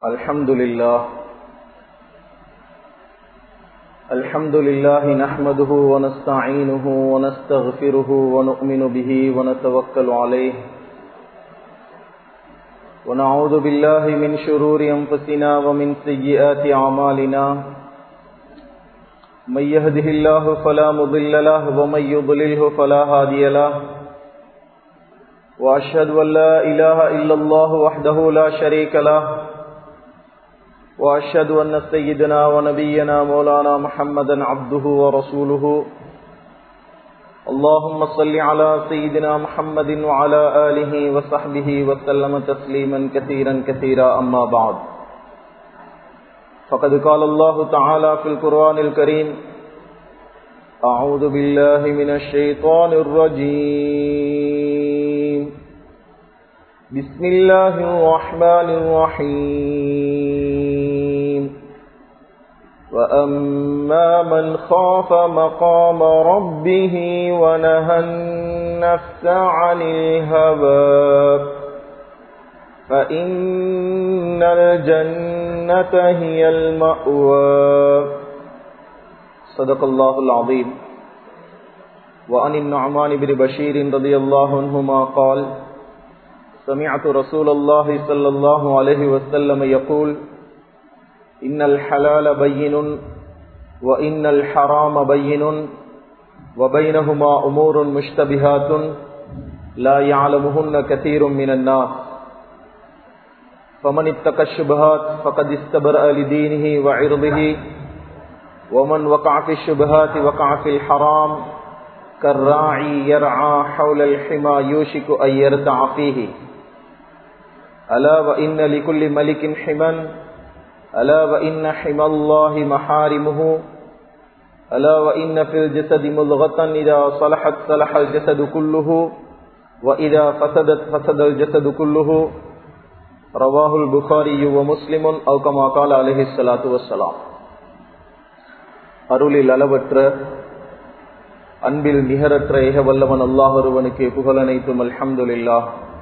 الحمد لله الحمد لله نحمده ونستعينه ونستغفره ونؤمن به ونتوكل عليه ونعوذ بالله من شرور أنفسنا ومن سيئات أعمالنا من يهده الله فلا مضل له ومن يضلله فلا هادي له وأشهد أن لا إله إلا الله وحده لا شريك له وأشهد أن سيدنا ونبينا مولانا محمدا عبده ورسوله اللهم صل على سيدنا محمد وعلى آله وصحبه وسلم تسليما كثيرا كثيرا أما بعد فقد قال الله تعالى في القرآن الكريم أعوذ بالله من الشيطان الرجيم بسم الله الرحمن الرحيم وأما من خاف مقام ربه ونهى النفس عن الهوى فإن الجنة هي المأوى صدق الله العظيم وعن النعمان بن بشير رضي الله عنهما قال سمعت رسول الله صلى الله عليه وسلم يقول إن الحلال بين وإن الحرام بين وبينهما أمور مشتبهات لا يعلمهن كثير من الناس فمن اتقى الشبهات فقد استبرأ لدينه وعرضه ومن وقع في الشبهات وقع في الحرام كالراعي يرعى حول الحمى يوشك أن يرتع فيه ألا وإن لكل ملك حما ألا وإن حمى الله محارمه ألا وإن في الجسد مضغة إذا صلحت صلح الجسد كله وإذا فسدت فسد الجسد كله رواه البخاري ومسلم أو كما قال عليه الصلاة والسلام அருளில் அளவற்ற அன்பில் நிகரற்ற ஏக வல்லவன் அல்லாஹ் ஒருவனுக்கு புகழனைத்தும் அல்ஹம்துலில்லா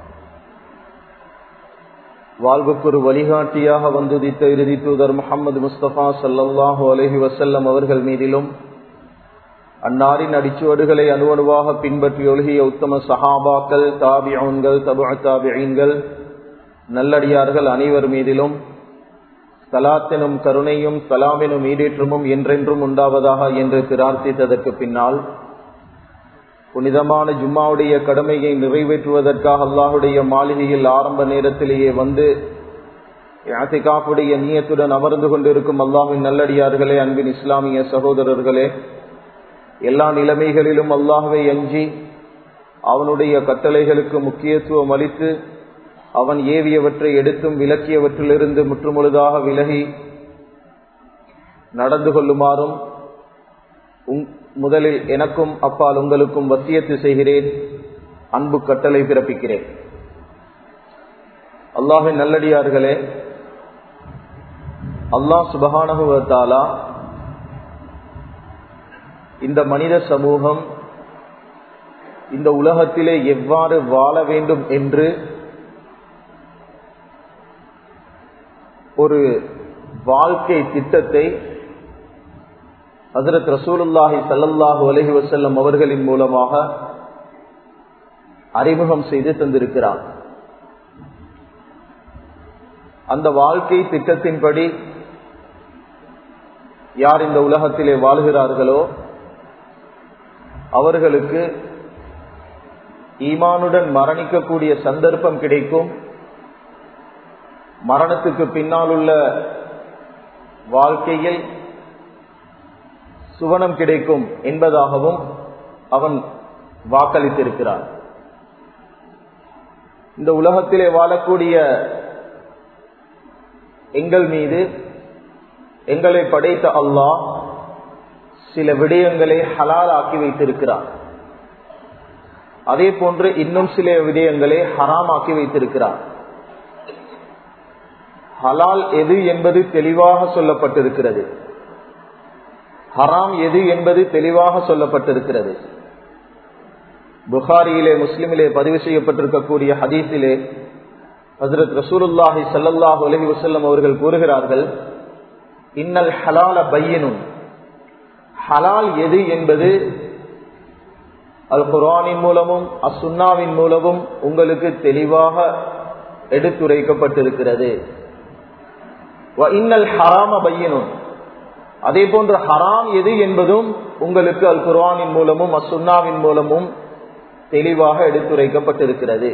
வாழ்வுக்கு ஒரு வழிகாட்டியாக வந்துதித்த இறுதி தூதர் முகமது முஸ்தபா சல்லல்லாஹு அலஹி வசல்லம் அவர்கள் மீதிலும் அன்னாரின் அடிச்சுவடுகளை அணுவணுவாக பின்பற்றி ஒழுகிய உத்தம சஹாபாக்கள் தாபியன்கள் தபு தாபியன்கள் நல்லடியார்கள் அனைவர் மீதிலும் சலாத்தினும் கருணையும் சலாமினும் ஈடேற்றமும் என்றென்றும் உண்டாவதாக என்று பிரார்த்தித்ததற்கு பின்னால் புனிதமான ஜும்மாவுடைய கடமையை நிறைவேற்றுவதற்காக அல்லாஹுடைய மாளிகையில் ஆரம்ப நேரத்திலேயே வந்து யாத்திகாப்புடைய நீயத்துடன் அமர்ந்து கொண்டிருக்கும் அல்லாஹின் நல்லடியார்களே அன்பின் இஸ்லாமிய சகோதரர்களே எல்லா நிலைமைகளிலும் அல்லாஹுவை அஞ்சி அவனுடைய கட்டளைகளுக்கு முக்கியத்துவம் அளித்து அவன் ஏவியவற்றை எடுத்தும் விலக்கியவற்றிலிருந்து முற்றுமுழுதாக விலகி நடந்து கொள்ளுமாறும் முதலில் எனக்கும் அப்பால் உங்களுக்கும் வசியத்து செய்கிறேன் அன்பு கட்டளை பிறப்பிக்கிறேன் அல்லாஹின் நல்லடியார்களே அல்லாஹ் சுபகானகுவத்தாலா இந்த மனித சமூகம் இந்த உலகத்திலே எவ்வாறு வாழ வேண்டும் என்று ஒரு வாழ்க்கை திட்டத்தை ஹசரத் ரசூலுல்லாஹி சல்லல்லாஹு அலஹி வசல்லம் அவர்களின் மூலமாக அறிமுகம் செய்து தந்திருக்கிறார் அந்த வாழ்க்கை திட்டத்தின்படி யார் இந்த உலகத்திலே வாழ்கிறார்களோ அவர்களுக்கு ஈமானுடன் மரணிக்கக்கூடிய சந்தர்ப்பம் கிடைக்கும் மரணத்துக்கு பின்னால் உள்ள வாழ்க்கையில் சுவனம் கிடைக்கும் என்பதாகவும் அவன் வாக்களித்திருக்கிறான் இந்த உலகத்திலே வாழக்கூடிய எங்கள் மீது எங்களை படைத்த அல்லாஹ் சில விடயங்களை ஹலால் ஆக்கி வைத்திருக்கிறார் அதே போன்று இன்னும் சில விடயங்களை ஹராமாக்கி வைத்திருக்கிறார் ஹலால் எது என்பது தெளிவாக சொல்லப்பட்டிருக்கிறது ஹராம் எது என்பது தெளிவாக சொல்லப்பட்டிருக்கிறது புகாரியிலே முஸ்லிமிலே பதிவு செய்யப்பட்டிருக்கக்கூடிய ஹதீஸிலே ஹசரத் ரசூலுல்லாஹி சல்லாஹூ அலஹி வசல்லம் அவர்கள் கூறுகிறார்கள் இன்னல் ஹலால பையனும் ஹலால் எது என்பது அல் குரானின் மூலமும் அசுன்னாவின் மூலமும் உங்களுக்கு தெளிவாக எடுத்துரைக்கப்பட்டிருக்கிறது இன்னல் ஹராம பையனும் அதே போன்ற ஹராம் எது என்பதும் உங்களுக்கு அல் குர்ஆனின் மூலமும் அசுன்னாவின் மூலமும் தெளிவாக எடுத்துரைக்கப்பட்டிருக்கிறது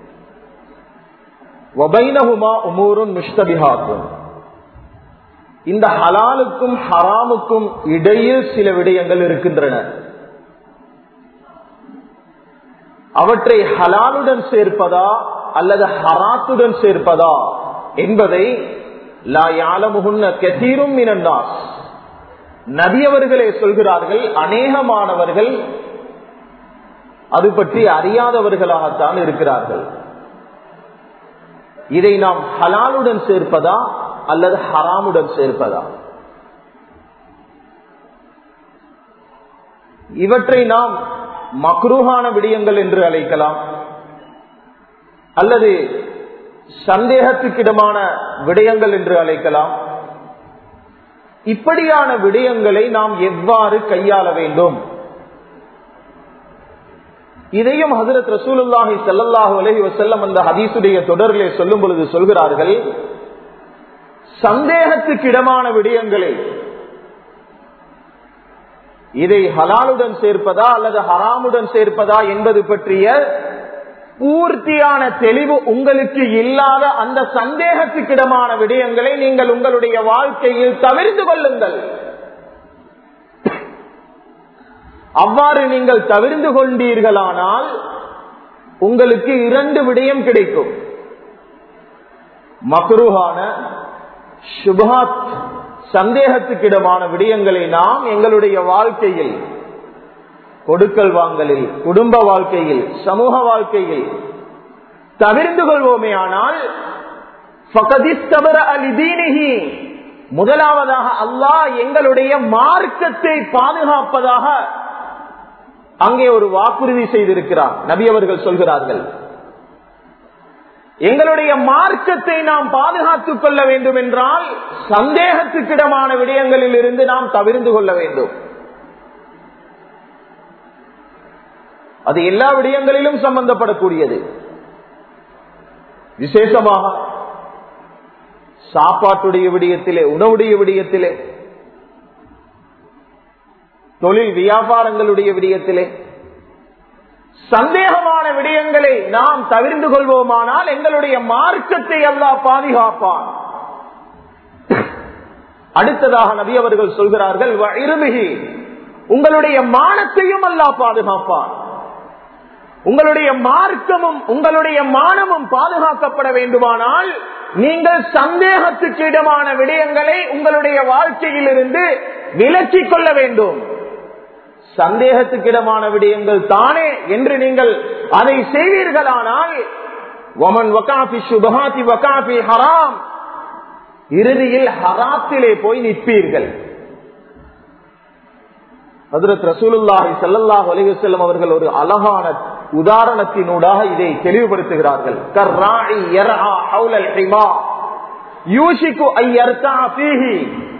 வபைனஹுமா உமூருன் முஷ்தபிஹாக்கும் இந்த ஹலாலுக்கும் ஹராமுக்கும் இடையில் சில விடயங்கள் இருக்கின்றன அவற்றை ஹலாலுடன் சேர்ப்பதா அல்லது ஹராத்துடன் சேர்ப்பதா என்பதை லா யாலமுகுன்ன கெசீரும் மினன்னாஸ் நபியவர்களே சொல்கிறார்கள் அநேகமானவர்கள் அது பற்றி அறியாதவர்களாகத்தான் இருக்கிறார்கள் இதை நாம் ஹலாலுடன் சேர்ப்பதா அல்லது ஹராமுடன் சேர்ப்பதா இவற்றை நாம் மக்ரூஹான விடயங்கள் என்று அழைக்கலாம் அல்லது சந்தேகத்துக்கிடமான விடயங்கள் என்று அழைக்கலாம் இப்படியான விடயங்களை நாம் எவ்வாறு கையாள வேண்டும் இதையும் ஹசரத் ரசூலுல்லாஹி சல்லாஹூ அலஹி வசல்லம் அந்த ஹதீசுடைய தொடரிலே சொல்லும் பொழுது சொல்கிறார்கள் சந்தேகத்துக்கிடமான விடயங்களை இதை ஹலாலுடன் சேர்ப்பதா அல்லது ஹராமுடன் சேர்ப்பதா என்பது பற்றிய பூர்த்தியான தெளிவு உங்களுக்கு இல்லாத அந்த சந்தேகத்துக்கிடமான விடயங்களை நீங்கள் உங்களுடைய வாழ்க்கையில் தவிர்த்து கொள்ளுங்கள் அவ்வாறு நீங்கள் தவிர்த்து கொண்டீர்களானால் உங்களுக்கு இரண்டு விடயம் கிடைக்கும் மக்ருஹான சுபாத் சந்தேகத்துக்கிடமான விடயங்களை நாம் எங்களுடைய வாழ்க்கையில் கொடுக்கல் வாங்கலில் குடும்ப வாழ்க்கையில் சமூக வாழ்க்கையில் தவிர்ந்து கொள்வோமே ஆனால் முதலாவதாக அல்லாஹ் எங்களுடைய மார்க்கத்தை பாதுகாப்பதாக அங்கே ஒரு வாக்குறுதி செய்திருக்கிறார் நபி அவர்கள் சொல்கிறார்கள் எங்களுடைய மார்க்கத்தை நாம் பாதுகாத்துக் கொள்ள வேண்டும் என்றால் சந்தேகத்துக்கிடமான விடயங்களில் இருந்து நாம் தவிர்ந்து கொள்ள வேண்டும் அது எல்லா விடயங்களிலும் சம்பந்தப்படக்கூடியது விசேஷமாக சாப்பாட்டுடைய விடயத்திலே உணவுடைய விடயத்திலே தொழில் வியாபாரங்களுடைய விடயத்திலே சந்தேகமான விடயங்களை நாம் தவிர்ந்து கொள்வோமானால் எங்களுடைய மார்க்கத்தை அல்லா பாதுகாப்பான் அடுத்ததாக நபி அவர்கள் சொல்கிறார்கள் இருமிகி உங்களுடைய மானத்தையும் அல்லா பாதுகாப்பான் உங்களுடைய மார்க்கமும் உங்களுடைய மானமும் பாதுகாக்கப்பட வேண்டுமானால் நீங்கள் சந்தேகத்துக்கு இடமான விடயங்களை உங்களுடைய வாழ்க்கையில் இருந்து விலக்கிக் கொள்ள வேண்டும் சந்தேகத்துக்கிடமான விடயங்கள் தானே என்று நீங்கள் அதை செய்வீர்களானால் ஒமன் வகாபி சுபகாதி வகாபி ஹராம் இறுதியில் ஹராத்திலே போய் நிற்பீர்கள் ஹதரத் ரசூலுல்லாஹி சல்லல்லாஹு அலைஹி வஸல்லம் அவர்கள் ஒரு அழகான உதாரணத்தினூடாக இதை தெளிவுபடுத்துகிறார்கள் கர்ராஇ யர்ஆ ஹவுலல் ஹிமா யூஷிகு ஐ யர்தா ஃபீஹி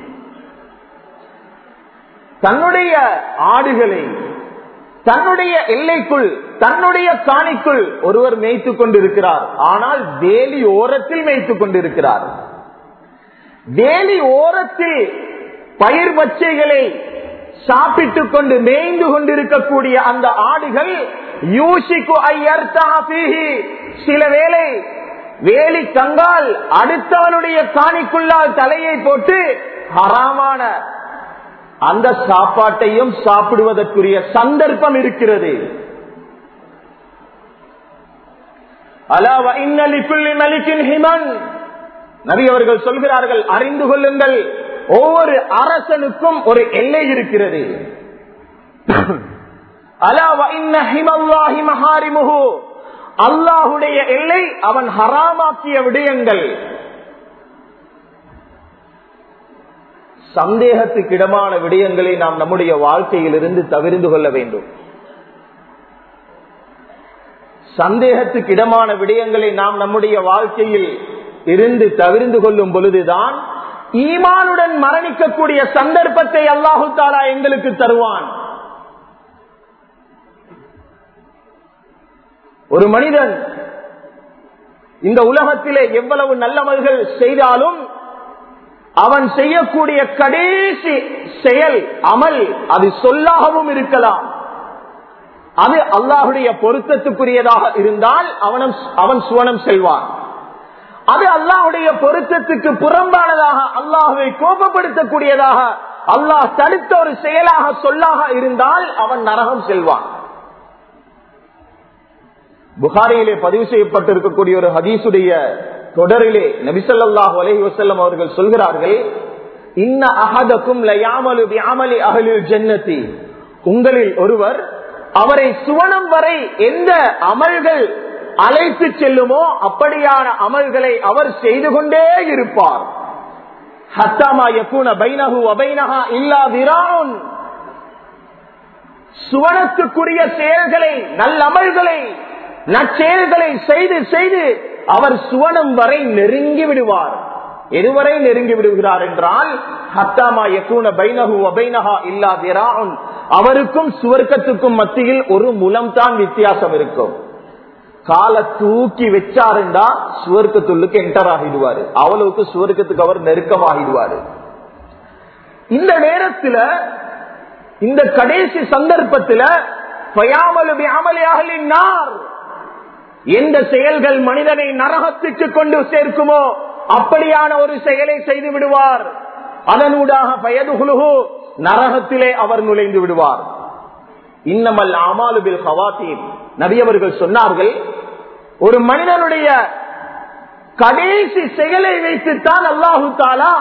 தன்னுடைய ஆடுகளை தன்னுடைய எல்லைக்குள் தன்னுடைய காணிக்குள் ஒருவர் மேய்த்துக் கொண்டிருக்கிறார் ஆனால் வேலி ஓரத்தில் மேய்த்துக் கொண்டிருக்கிறார் வேலி ஓரத்தில் பயிர் பச்சைகளை சாப்பிட்டுக் கொண்டு மேய்ந்து கொண்டிருக்கக்கூடிய அந்த ஆடுகள் யூசிக்கு சில வேளை வேலி கங்கால் அடுத்தவனுடைய காணிக்குள்ளால் தலையை போட்டு ஹராமான அந்த சாப்பாட்டையும் சாப்பிடுவதற்குரிய சந்தர்ப்பம் இருக்கிறது நபி அவர்கள் சொல்கிறார்கள் அறிந்து கொள்ளுங்கள் ஒவ்வொரு அரசனுக்கும் ஒரு எல்லை இருக்கிறது அல்லாஹுடைய எல்லை அவன் ஹராமாக்கிய விடயங்கள் சந்தேகத்துக்கிடமான விடயங்களை நாம் நம்முடைய வாழ்க்கையில் இருந்து தவிர்ந்து கொள்ள வேண்டும் சந்தேகத்துக்கு இடமான விடயங்களை நாம் நம்முடைய வாழ்க்கையில் இருந்து தவிர்ந்து கொள்ளும் பொழுதுதான் ஈமானுடன் மரணிக்கக்கூடிய சந்தர்ப்பத்தை அல்லாஹு தாலா எங்களுக்கு தருவான் ஒரு மனிதன் இந்த உலகத்திலே எவ்வளவு நல்லவர்கள் செய்தாலும் அவன் செய்யக்கூடிய கடைசி செயல் அமல் அது சொல்லாகவும் இருக்கலாம் அது அல்லாஹுடைய பொருத்தத்துக்குரியதாக இருந்தால் அவனும் அவன் சுவனம் செல்வான் அது அல்லாஹுடைய பொருத்தத்துக்கு புறம்பானதாக அல்லாஹுவை கோபப்படுத்தக்கூடியதாக அல்லாஹ் தடுத்த ஒரு செயலாக சொல்லாக இருந்தால் அவன் நரகம் செல்வான் புகாரியிலே பதிவு செய்யப்பட்டிருக்கக்கூடிய ஒரு ஹதீசுடைய தொடரிலே நபிசல்லாஹு அலஹி வசல்லம் அவர்கள் சொல்கிறார்கள் இன்ன அகதக்கும் லயாமலு வியாமலி அகலில் ஜன்னதி உங்களில் ஒருவர் அவரை சுவனம் வரை எந்த அமல்கள் அழைத்து செல்லுமோ அப்படியான அமல்களை அவர் செய்து கொண்டே இருப்பார் ஹத்தாமா யக்கூன பைனஹு அபைனஹா இல்லா விரான் சுவனத்துக்குரிய செயல்களை நல்லமல்களை நற்செயல்களை செய்து செய்து அவர் சுவனம் வரை நெருங்கி விடுவார் எதுவரை நெருங்கி விடுகிறார் என்றால் ஹத்தாமா யக்கூன பைனஹு அபைனஹா இல்லா விரான் அவருக்கும் சுவர்க்கத்துக்கும் மத்தியில் ஒரு முலம் தான் வித்தியாசம் இருக்கும் காலை தூக்கி வச்சாருண்டா சுவர்க்கத்துள்ளுக்கு என்டர் ஆகிடுவாரு அவ்வளவுக்கு சுவர்க்கத்துக்கு அவர் நெருக்கமாகிடுவாரு இந்த நேரத்துல இந்த கடைசி சந்தர்ப்பத்துல எந்த செயல்கள் மனிதனை நரகத்துக்கு கொண்டு சேர்க்குமோ அப்படியான ஒரு செயலை செய்து விடுவார் அதனூடாக பயதுகுலுகு நரகத்திலே அவர் நுழைந்து விடுவார் இன்னமல் அமாலுபில் ஹவாத்தீன் நபியவர்கள் சொன்னார்கள் ஒரு மனிதனுடைய கடைசி செயலை வைத்துத்தான் அல்லாஹு தாலா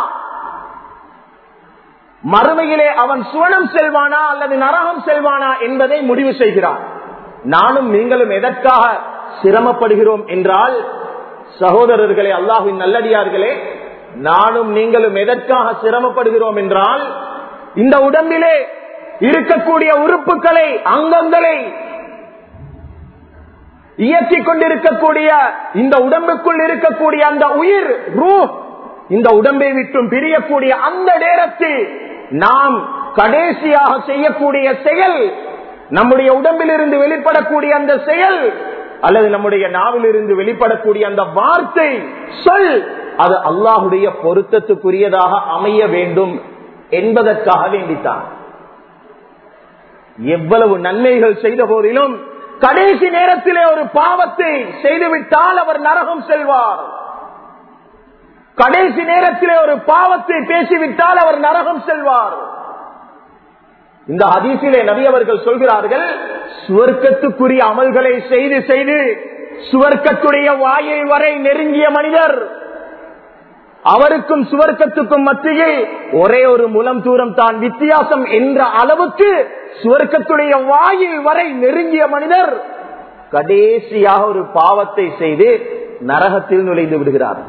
மறுமையிலே அவன் சுவனம் செல்வானா அல்லது நரகம் செல்வானா என்பதை முடிவு செய்கிறான் நானும் நீங்களும் எதற்காக சிரமப்படுகிறோம் என்றால் சகோதரர்களே அல்லாஹின் நல்லடியார்களே நானும் நீங்களும் எதற்காக சிரமப்படுகிறோம் என்றால் இந்த உடம்பிலே இருக்கக்கூடிய உறுப்புகளை அங்கங்களை இயக்கிக் கொண்டிருக்கக்கூடிய இந்த உடம்புக்குள் இருக்கக்கூடிய அந்த உயிர் ரூ இந்த உடம்பை விட்டும் பிரியக்கூடிய அந்த நேரத்தில் நாம் கடைசியாக செய்யக்கூடிய செயல் நம்முடைய உடம்பில் இருந்து வெளிப்படக்கூடிய அந்த செயல் அல்லது நம்முடைய நாவில் இருந்து வெளிப்படக்கூடிய அந்த வார்த்தை சொல் அது அல்லாஹுடைய பொருத்தத்துக்குரியதாக அமைய வேண்டும் என்பதற்காக வேண்டித்தான் எவ்வளவு நன்மைகள் செய்த போதிலும் கடைசி நேரத்திலே ஒரு பாவத்தை செய்துவிட்டால் அவர் நரகம் செல்வார் கடைசி நேரத்திலே ஒரு பாவத்தை பேசிவிட்டால் அவர் நரகம் செல்வார் இந்த ஹதீசிலே நபி அவர்கள் சொல்கிறார்கள் சுவர்க்கத்துக்குரிய அமல்களை செய்து செய்து சுவர்க்கத்துடைய வாயை வரை நெருங்கிய மனிதர் அவருக்கும் சுவர்க்கத்துக்கும் மத்தியில் ஒரே ஒரு முலம் தூரம் தான் வித்தியாசம் என்ற அளவுக்கு சுவர்க்கத்துடைய வாயில் வரை நெருங்கிய மனிதர் கடைசியாக ஒரு பாவத்தை செய்து நரகத்தில் நுழைந்து விடுகிறார்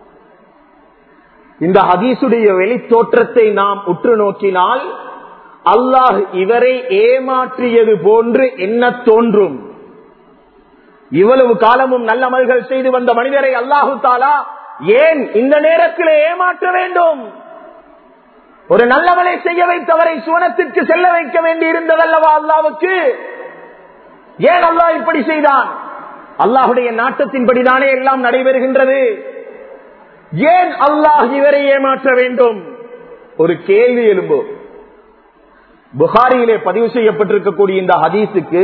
இந்த ஹதீசுடைய வெளி தோற்றத்தை நாம் உற்று நோக்கினால் அல்லாஹ் இவரை ஏமாற்றியது போன்று என்ன தோன்றும் இவ்வளவு காலமும் நல்லமல்கள் செய்து வந்த மனிதரை அல்லாஹு தாலா ஏன் இந்த நேரத்தில் ஏமாற்ற வேண்டும் ஒரு நல்லவனை செய்ய வைத்தவரை சுவனத்திற்கு செல்ல வைக்க வேண்டி இருந்ததல்லவா அல்லாவுக்கு ஏன் அல்லாஹ் இப்படி செய்தான் அல்லாஹுடைய நாட்டத்தின்படிதானே எல்லாம் நடைபெறுகின்றது ஏன் அல்லாஹ் இவரை ஏமாற்ற வேண்டும் ஒரு கேள்வி எழும்பும் புகாரியிலே பதிவு செய்யப்பட்டிருக்கக்கூடிய இந்த ஹதீஸுக்கு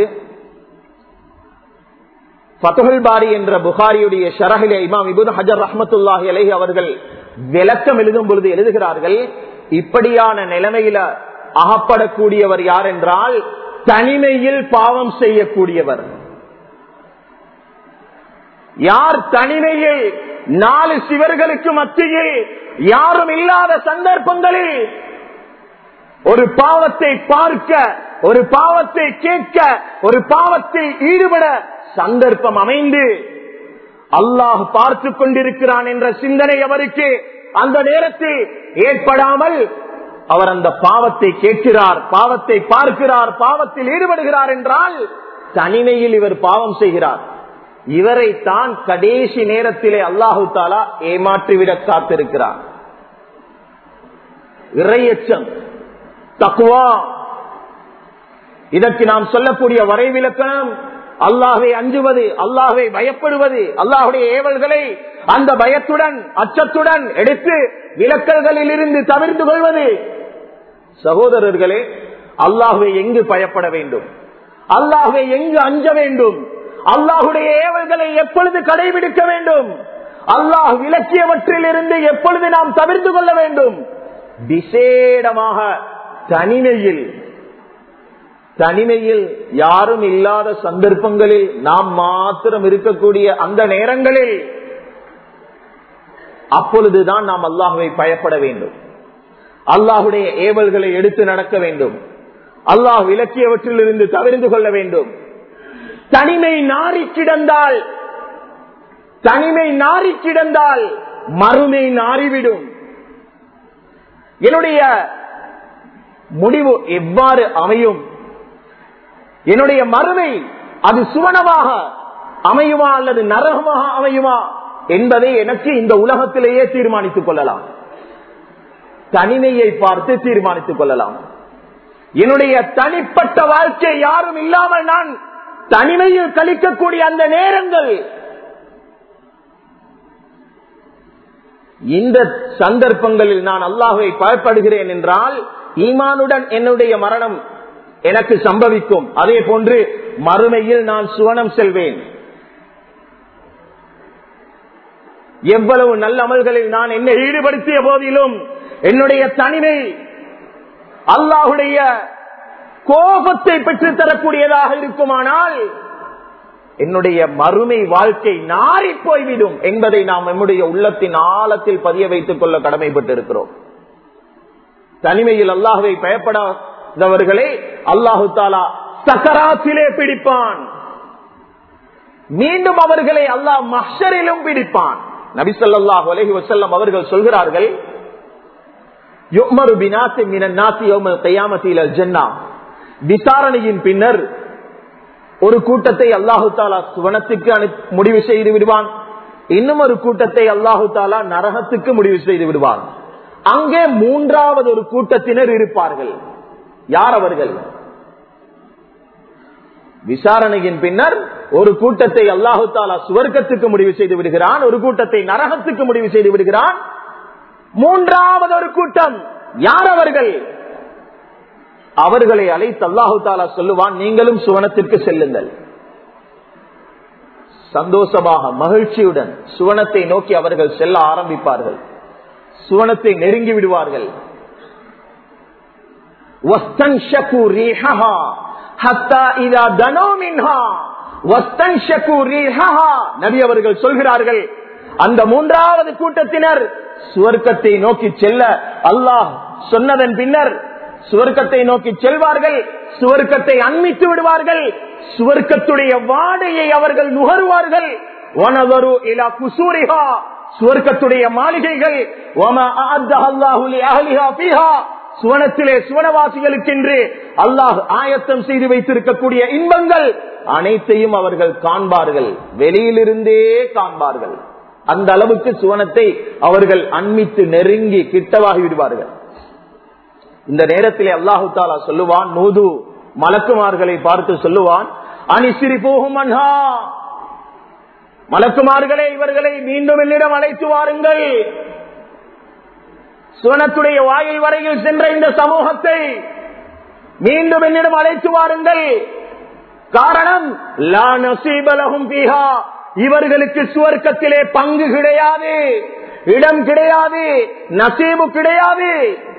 பத்துகல் பாரி என்ற புகாரியுடைய ஷரஹிலே இமாம் இபுன் ஹஜர் ரஹமத்துல்லாஹி அலஹி அவர்கள் விளக்கம் எழுதும் பொழுது எழுதுகிறார்கள் இப்படியான நிலைமையில அகப்படக்கூடியவர் யார் என்றால் தனிமையில் பாவம் செய்யக்கூடியவர் யார் தனிமையில் நாலு சிவர்களுக்கு மத்தியில் யாரும் இல்லாத சந்தர்ப்பங்களில் ஒரு பாவத்தை பார்க்க ஒரு பாவத்தை கேட்க ஒரு பாவத்தை ஈடுபட சந்தர்ப்பம் அமைந்து அல்லாஹ் பார்த்து கொண்டிருக்கிறான் என்ற சிந்தனை அவருக்கு அந்த நேரத்தில் ஏற்படாமல் அவர் அந்த பாவத்தை கேட்கிறார் பாவத்தை பார்க்கிறார் பாவத்தில் ஈடுபடுகிறார் என்றால் தனிமையில் இவர் பாவம் செய்கிறார் இவரை தான் கடைசி நேரத்திலே அல்லாஹு தாலா ஏமாற்றிவிட காத்திருக்கிறார் இறையச்சம் தக்குவா இதற்கு நாம் சொல்லக்கூடிய வரைவிலக்கணம் அல்லாஹை அஞ்சுவது அல்லாஹை பயப்படுவது அல்லாஹுடைய ஏவல்களை அந்த பயத்துடன் அச்சத்துடன் எடுத்து விலக்கல்களில் இருந்து தவிர்த்து கொள்வது சகோதரர்களே அல்லாஹுவை எங்கு பயப்பட வேண்டும் அல்லாஹுவை எங்கு அஞ்ச வேண்டும் அல்லாஹுடைய ஏவல்களை எப்பொழுது கடைபிடிக்க வேண்டும் அல்லாஹ் விளக்கியவற்றில் இருந்து எப்பொழுது நாம் தவிர்த்து கொள்ள வேண்டும் விசேடமாக தனிமையில் தனிமையில் யாரும் இல்லாத சந்தர்ப்பங்களில் நாம் மாத்திரம் இருக்கக்கூடிய அந்த நேரங்களில் அப்பொழுதுதான் நாம் அல்லாஹுவை பயப்பட வேண்டும் அல்லாஹுடைய ஏவல்களை எடுத்து நடக்க வேண்டும் அல்லாஹ் விளக்கியவற்றில் இருந்து தவிர்த்து கொள்ள வேண்டும் தனிமை நாரி கிடந்தால் தனிமை நாரி கிடந்தால் மறுமை நாறிவிடும் என்னுடைய முடிவு எவ்வாறு அமையும் என்னுடைய மறுமை அது சுவனமாக அமையுமா அல்லது நரகமாக அமையுமா என்பதை எனக்கு இந்த உலகத்திலேயே தீர்மானித்துக் கொள்ளலாம் தனிமையை பார்த்து தீர்மானித்துக் கொள்ளலாம் என்னுடைய தனிப்பட்ட வாழ்க்கை யாரும் இல்லாமல் நான் தனிமையில் கழிக்கக்கூடிய அந்த நேரங்கள் இந்த சந்தர்ப்பங்களில் நான் அல்லாஹுவை பயப்படுகிறேன் என்றால் ஈமானுடன் என்னுடைய மரணம் எனக்கு சம்பவிக்கும் அதே போன்று மறுமையில் நான் சுவனம் செல்வேன் எவ்வளவு நல்ல அமல்களில் நான் என்னை ஈடுபடுத்திய போதிலும் என்னுடைய தனிமை அல்லாஹுடைய கோபத்தை பெற்று தரக்கூடியதாக இருக்குமானால் என்னுடைய மறுமை வாழ்க்கை நாரி போய்விடும் என்பதை நாம் நம்முடைய உள்ளத்தின் ஆழத்தில் பதிய வைத்துக் கொள்ள கடமைப்பட்டிருக்கிறோம் தனிமையில் அல்லாஹுவை பயப்படாதவர்களே அல்லாஹு தாலா சக்கராத்திலே பிடிப்பான் மீண்டும் அவர்களை அல்லாஹ் மஷரிலும் பிடிப்பான் நபிசல்லாஹ் அலஹி வசல்லம் அவர்கள் சொல்கிறார்கள் விசாரணையின் பின்னர் ஒரு கூட்டத்தை அல்லாஹு தாலா சுவனத்துக்கு முடிவு செய்து விடுவான் இன்னும் ஒரு கூட்டத்தை அல்லாஹு தாலா நரகத்துக்கு முடிவு செய்து விடுவான் அங்கே மூன்றாவது ஒரு கூட்டத்தினர் இருப்பார்கள் யார் அவர்கள் விசாரணையின் பின்னர் ஒரு கூட்டத்தை அல்லாஹு தாலா சுவர்க்கத்துக்கு முடிவு செய்து விடுகிறான் ஒரு கூட்டத்தை நரகத்துக்கு முடிவு செய்து விடுகிறான் மூன்றாவது ஒரு கூட்டம் யார் அவர்கள் அவர்களை அழைத்து அல்லாஹு தாலா சொல்லுவான் நீங்களும் சுவனத்திற்கு செல்லுங்கள் சந்தோஷமாக மகிழ்ச்சியுடன் சுவனத்தை நோக்கி அவர்கள் செல்ல ஆரம்பிப்பார்கள் சுவனத்தை நெருங்கி விடுவார்கள் நபி அவர்கள் சொல்கிறார்கள் அந்த மூன்றாவது கூட்டத்தினர் சுவர்க்கத்தை நோக்கி செல்ல அல்லாஹ் சொன்னதன் பின்னர் சுவர்க்கத்தை நோக்கி செல்வார்கள் சுவர்க்கத்தை அண்மித்து விடுவார்கள் சுவர்க்கத்துடைய வாடையை அவர்கள் நுகருவார்கள் சுவர்க்கத்துடைய மாளிகைகள் சுவனத்திலே சுவனவாசிகளுக்கென்று அல்லாஹ் ஆயத்தம் செய்து வைத்திருக்கக்கூடிய இன்பங்கள் அனைத்தையும் அவர்கள் காண்பார்கள் வெளியிலிருந்தே காண்பார்கள் அந்த அளவுக்கு சுவனத்தை அவர்கள் அண்மித்து நெருங்கி கிட்டவாகி விடுவார்கள் இந்த நேரத்திலே அல்லாஹு தாலா சொல்லுவான் நூது மலக்குமார்களை பார்த்து சொல்லுவான் அனிசிரி போகும் அன்ஹா மலக்குமார்களே இவர்களை மீண்டும் என்னிடம் அழைத்து வாருங்கள் சுவனத்துடைய வாயில் வரையில் சென்ற இந்த சமூகத்தை மீண்டும் என்னிடம் அழைத்து வாருங்கள் காரணம் லா நசீபலகும் பீஹா இவர்களுக்கு சுவர்க்கத்திலே பங்கு கிடையாது இடம் கிடையாது நசீபு கிடையாது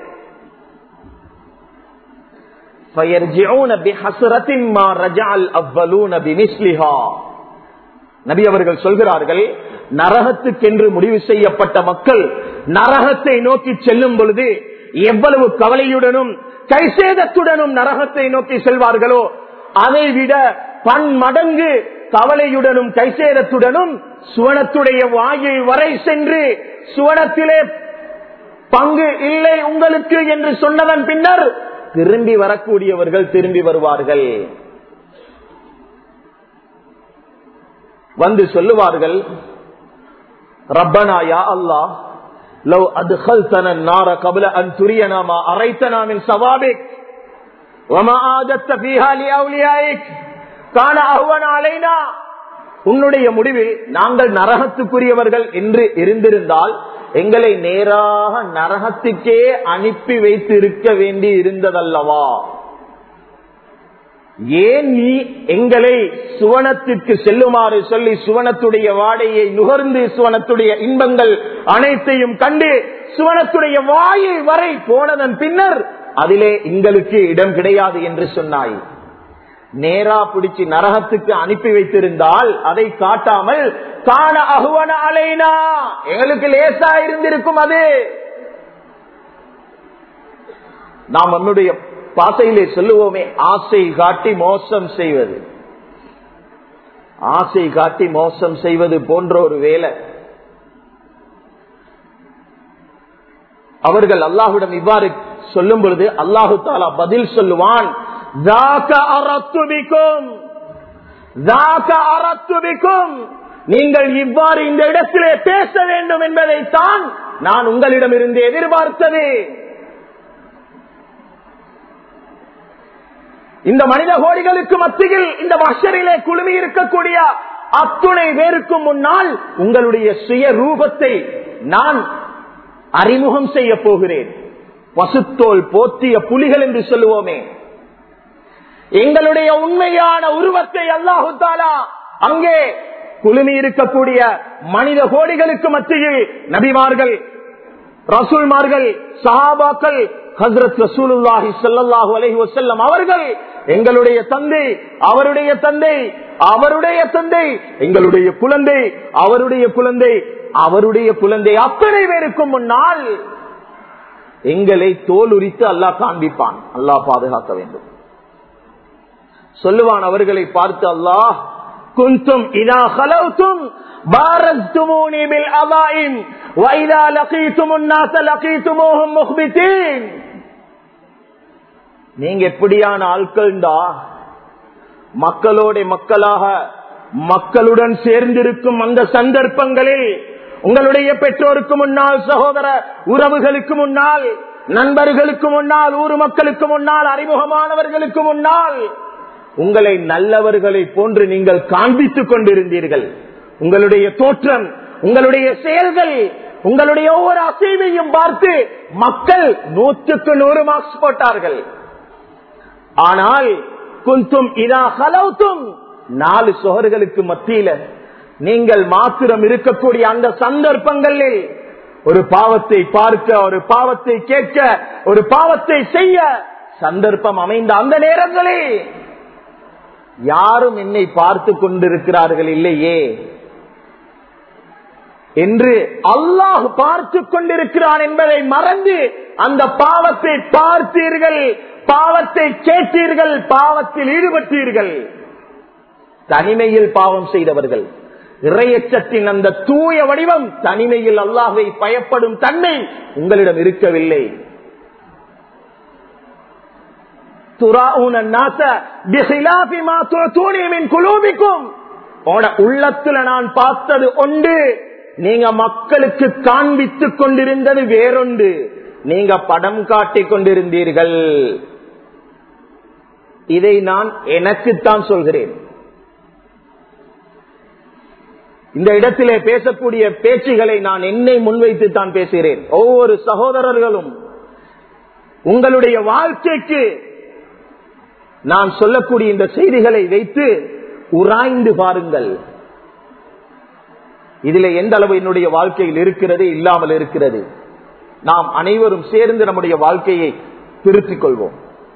நபி அவர்கள் சொல்கிறார்கள் நரகத்துக்கென்று முடிவு செய்யப்பட்ட மக்கள் நரகத்தை நோக்கி செல்லும் பொழுது எவ்வளவு கவலையுடனும் கைசேதத்துடனும் நரகத்தை நோக்கி செல்வார்களோ அதை விட பன்மடங்கு கவலையுடனும் கைசேதத்துடனும் சுவனத்துடைய வாயில் வரை சென்று சுவனத்திலே பங்கு இல்லை உங்களுக்கு என்று சொன்னதன் பின்னர் திரும்பி வரக்கூடியவர்கள் திரும்பி வருவார்கள் வந்து சொல்லுவார்கள் ரப்பனா யா அல்லாஹ் லவ் அத்கல்தன النار قبل ان ترينا ما اريتنا من ثوابك وما عادت فيها لاوليائك كان اهون علينا உன்னுடைய முடிவில் நாங்கள் நரகத்துக்குரியவர்கள் என்று இருந்திருந்தால் எங்களை நேராக நரகத்துக்கே அனுப்பி வைத்து இருக்க வேண்டி இருந்ததல்லவா ஏன் நீ எங்களை சுவனத்திற்கு செல்லுமாறு சொல்லி சுவனத்துடைய வாடையை நுகர்ந்து சுவனத்துடைய இன்பங்கள் அனைத்தையும் கண்டு சுவனத்துடைய வாயில் வரை போனதன் பின்னர் அதிலே எங்களுக்கு இடம் கிடையாது என்று சொன்னாய் நேரா பிடிச்சு நரகத்துக்கு அனுப்பி வைத்திருந்தால் அதை காட்டாமல் காண அகுவன அலைனா எங்களுக்கு லேசா இருந்திருக்கும் அது நாம் நம்முடைய பாசையிலே சொல்லுவோமே ஆசை காட்டி மோசம் செய்வது ஆசை காட்டி மோசம் செய்வது போன்ற ஒரு வேலை அவர்கள் அல்லாஹுடன் இவ்வாறு சொல்லும் பொழுது அல்லாஹு தாலா பதில் சொல்லுவான் நீங்கள் இவ்வாறு இந்த இடத்திலே பேச வேண்டும் என்பதைத்தான் நான் உங்களிடம் இருந்து எதிர்பார்த்தது இந்த மனித கோடிகளுக்கு மத்தியில் இந்த மஷரிலே குழுமி இருக்கக்கூடிய அத்துணை பேருக்கும் முன்னால் உங்களுடைய சுய ரூபத்தை நான் அறிமுகம் செய்ய போகிறேன் பசுத்தோல் போத்திய புலிகள் என்று சொல்லுவோமே எங்களுடைய உண்மையான உருவத்தை அல்லாஹு தாலா அங்கே குழுமி இருக்கக்கூடிய மனித கோடிகளுக்கு மத்தியில் நபிமார்கள் ரசூல்மார்கள் சஹாபாக்கள் ஹசரத் ரசூலுல்லாஹி ஸல்லல்லாஹு அலைஹி வஸல்லம் அவர்கள் எங்களுடைய தந்தை அவருடைய தந்தை அவருடைய தந்தை எங்களுடைய குழந்தை அவருடைய குழந்தை அவருடைய குழந்தை அத்தனை பேருக்கும் முன்னால் எங்களை தோல் உரித்து அல்லாஹ் காண்பிப்பான் அல்லாஹ் பாதுகாக்க வேண்டும் சொல்லுவான் அவர்களை பார்த்து அல்லாஹ் குந்தும் இதா ஹலவுத்தும் بارزتموني بالأضائم وإذا لقيتم الناس لقيتموهم مخبتين நீங்க எப்படியான ஆட்கள்டா மக்களோட மக்களாக மக்களுடன் சேர்ந்திருக்கும் அந்த சந்தர்ப்பங்களில் உங்களுடைய பெற்றோருக்கு முன்னால் சகோதர உறவுகளுக்கு முன்னால் நண்பர்களுக்கு முன்னால் ஊர் மக்களுக்கு முன்னால் அறிமுகமானவர்களுக்கு முன்னால் உங்களை நல்லவர்களை போன்று நீங்கள் காண்பித்துக் கொண்டிருந்தீர்கள் உங்களுடைய தோற்றம் உங்களுடைய செயல்கள் உங்களுடைய ஒவ்வொரு அசைவையும் பார்த்து மக்கள் நூற்றுக்கு நூறு மார்க்ஸ் போட்டார்கள் ஆனால் குந்தும் இதா ஹலவுத்தும் நாலு சுகர்களுக்கு மத்தியில நீங்கள் மாத்திரம் இருக்கக்கூடிய அந்த சந்தர்ப்பங்களில் ஒரு பாவத்தை பார்க்க ஒரு பாவத்தை கேட்க ஒரு பாவத்தை செய்ய சந்தர்ப்பம் அமைந்த அந்த நேரங்களில் யாரும் என்னை பார்த்து கொண்டிருக்கிறார்கள் இல்லையே என்று அல்லாஹ் பார்த்து கொண்டிருக்கிறான் என்பதை மறந்து அந்த பாவத்தை பார்த்தீர்கள் பாவத்தை கேட்டீர்கள் பாவத்தில் ஈடுபட்டீர்கள் தனிமையில் பாவம் செய்தவர்கள் இறையச்சத்தின் அந்த தூய வடிவம் தனிமையில் அல்லாஹை பயப்படும் தன்மை உங்களிடம் இருக்கவில்லை உள்ளத்துல நான் பார்த்தது ஒன்று நீங்க மக்களுக்கு காண்பித்துக் கொண்டிருந்தது வேறொன்று நீங்க படம் காட்டிக் கொண்டிருந்தீர்கள் இதை நான் எனக்குத்தான் சொல்கிறேன் இந்த இடத்திலே பேசக்கூடிய பேச்சுகளை நான் என்னை முன்வைத்து தான் பேசுகிறேன் ஒவ்வொரு சகோதரர்களும் உங்களுடைய வாழ்க்கைக்கு நான் சொல்லக்கூடிய இந்த செய்திகளை வைத்து உராய்ந்து பாருங்கள் இதுல எந்த அளவு என்னுடைய வாழ்க்கையில் இருக்கிறது இல்லாமல் இருக்கிறது நாம் அனைவரும் சேர்ந்து நம்முடைய வாழ்க்கையை திருத்திக் கொள்வோம்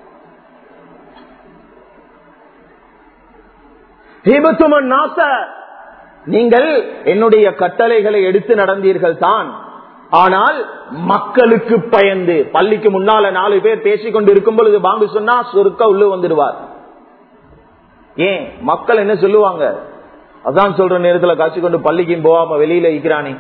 நீங்கள் என்னுடைய கட்டளைகளை எடுத்து நடந்தீர்கள் தான் ஆனால் மக்களுக்கு பயந்து பள்ளிக்கு முன்னால நாலு பேர் பேசிக் கொண்டு இருக்கும் பொழுது பாங்கு சொன்னா சுருக்க உள்ள வந்துடுவார் ஏன் மக்கள் என்ன சொல்லுவாங்க அதான் சொல்ற நேரத்துல காட்சி கொண்டு பள்ளிக்கும் போகாம வெளியில இருக்கிறானே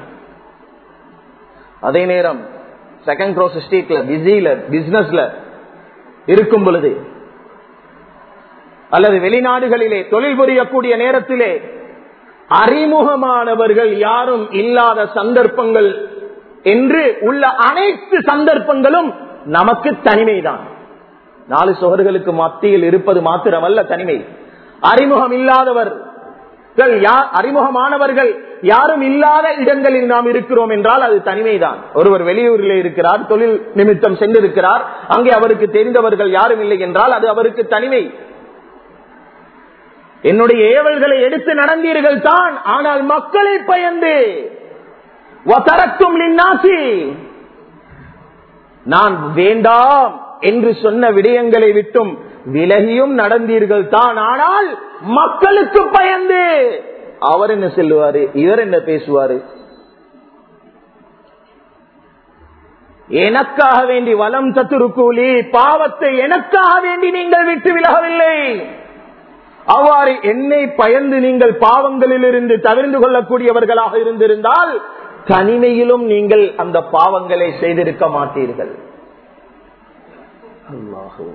அதே நேரம் செகண்ட் க்ரோஸ் ஸ்ட்ரீட்ல பிஸியில பிசினஸ்ல இருக்கும் பொழுது அல்லது வெளிநாடுகளிலே தொழில் புரியக்கூடிய நேரத்திலே அறிமுகமானவர்கள் யாரும் இல்லாத சந்தர்ப்பங்கள் என்று உள்ள அனைத்து சந்தர்ப்பங்களும் நமக்கு தனிமைதான் நாலு சுவர்களுக்கு மத்தியில் இருப்பது மாத்திரமல்ல தனிமை அறிமுகம் இல்லாதவர் அறிமுகமானவர்கள் யாரும் இல்லாத இடங்களில் நாம் இருக்கிறோம் என்றால் அது தனிமைதான் ஒருவர் வெளியூரில் இருக்கிறார் தொழில் நிமித்தம் சென்றிருக்கிறார் அங்கே அவருக்கு தெரிந்தவர்கள் யாரும் இல்லை என்றால் அது அவருக்கு தனிமை என்னுடைய ஏவல்களை எடுத்து நடந்தீர்கள் தான் ஆனால் மக்களை பயந்து நான் வேண்டாம் என்று சொன்ன விடயங்களை விட்டும் விலகியும் நடந்தீர்கள் தான் ஆனால் மக்களுக்கு பயந்து அவர் என்ன செல்லுவாரு இவர் என்ன பேசுவாரு எனக்காக வேண்டி வலம் தத்துருக்கூலி பாவத்தை எனக்காக வேண்டி நீங்கள் விட்டு விலகவில்லை அவ்வாறு என்னை பயந்து நீங்கள் பாவங்களில் இருந்து தவிர்ந்து கொள்ளக்கூடியவர்களாக இருந்திருந்தால் தனிமையிலும் நீங்கள் அந்த பாவங்களை செய்திருக்க மாட்டீர்கள் அல்லாஹூ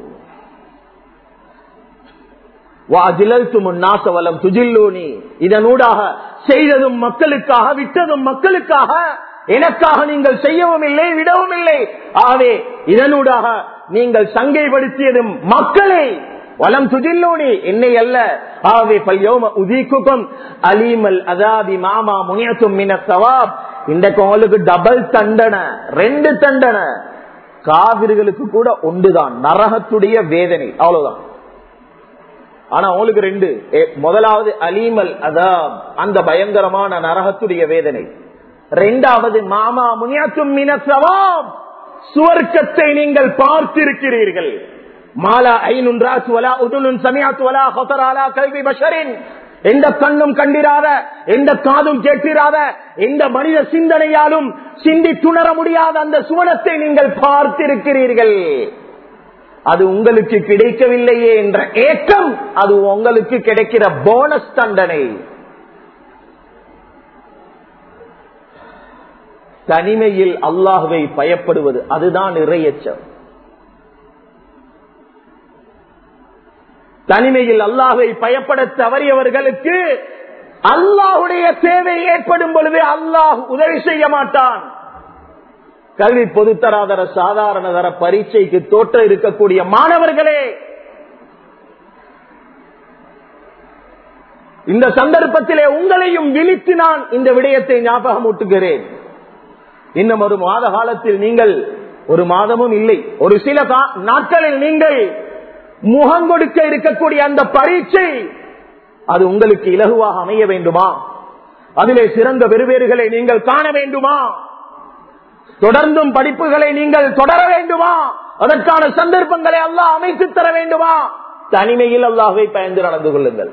நாசவலம் துஜில்லூனி இதனூடாக செய்ததும் மக்களுக்காக விட்டதும் மக்களுக்காக எனக்காக நீங்கள் செய்யவும் இல்லை விடவும் இல்லை ஆகவே இதனூடாக நீங்கள் சங்கைப்படுத்தியதும் மக்களை வலம் துஜில்லோனி என்னை அல்ல ஆகவே பல்யோம உதிக்குக்கும் அலீமல் அதாபி மாமா முனியத்தும் மின சவாப் இந்த கோலுக்கு டபுள் தண்டனை ரெண்டு தண்டனை காவிர்களுக்கு கூட ஒன்றுதான் நரகத்துடைய வேதனை அவ்வளவுதான் ஆனா அவங்களுக்கு ரெண்டு முதலாவது அலீமல் அதாப் அந்த பயங்கரமான நரகத்துடைய வேதனை ரெண்டாவது மாமா முனியாத்தும் மின சவாப் சுவர்க்கத்தை நீங்கள் பார்த்திருக்கிறீர்கள் மாலா ஐநுன் ராஸ் வலா உதுலுன் சமியாத் வலா ஹொசராலா கல்வி பஷரின் எந்த கண்ணும் கண்டிராத எந்த காதும் கேட்டிராத எந்த மனித சிந்தனையாலும் சிந்தி துணர முடியாத அந்த சுவனத்தை நீங்கள் பார்த்திருக்கிறீர்கள் அது உங்களுக்கு கிடைக்கவில்லையே என்ற ஏக்கம் அது உங்களுக்கு கிடைக்கிற போனஸ் தண்டனை தனிமையில் அல்லாஹுவை பயப்படுவது அதுதான் இறையச்சம் தனிமையில் அல்லாஹை பயப்பட தவறியவர்களுக்கு அல்லாஹுடைய தேவை ஏற்படும் பொழுது அல்லாஹ் உதவி செய்ய மாட்டான் கல்வி பொதுத்தராதர சாதாரண தர பரீட்சைக்கு தோற்ற இருக்கக்கூடிய மாணவர்களே இந்த சந்தர்ப்பத்திலே உங்களையும் விழித்து நான் இந்த விடயத்தை ஞாபகம் ஊட்டுகிறேன் இன்னும் ஒரு மாத காலத்தில் நீங்கள் ஒரு மாதமும் இல்லை ஒரு சில நாட்களில் நீங்கள் முகம் கொடுக்க இருக்கக்கூடிய அந்த பரீட்சை அது உங்களுக்கு இலகுவாக அமைய வேண்டுமா அதிலே சிறந்த பெருவேறுகளை நீங்கள் காண வேண்டுமா தொடர்ந்தும் படிப்புகளை நீங்கள் தொடர வேண்டுமா அதற்கான சந்தர்ப்பங்களை அல்லாஹ் அமைத்து தர வேண்டுமா தனிமையில் அல்லாஹை பயந்து நடந்து கொள்ளுங்கள்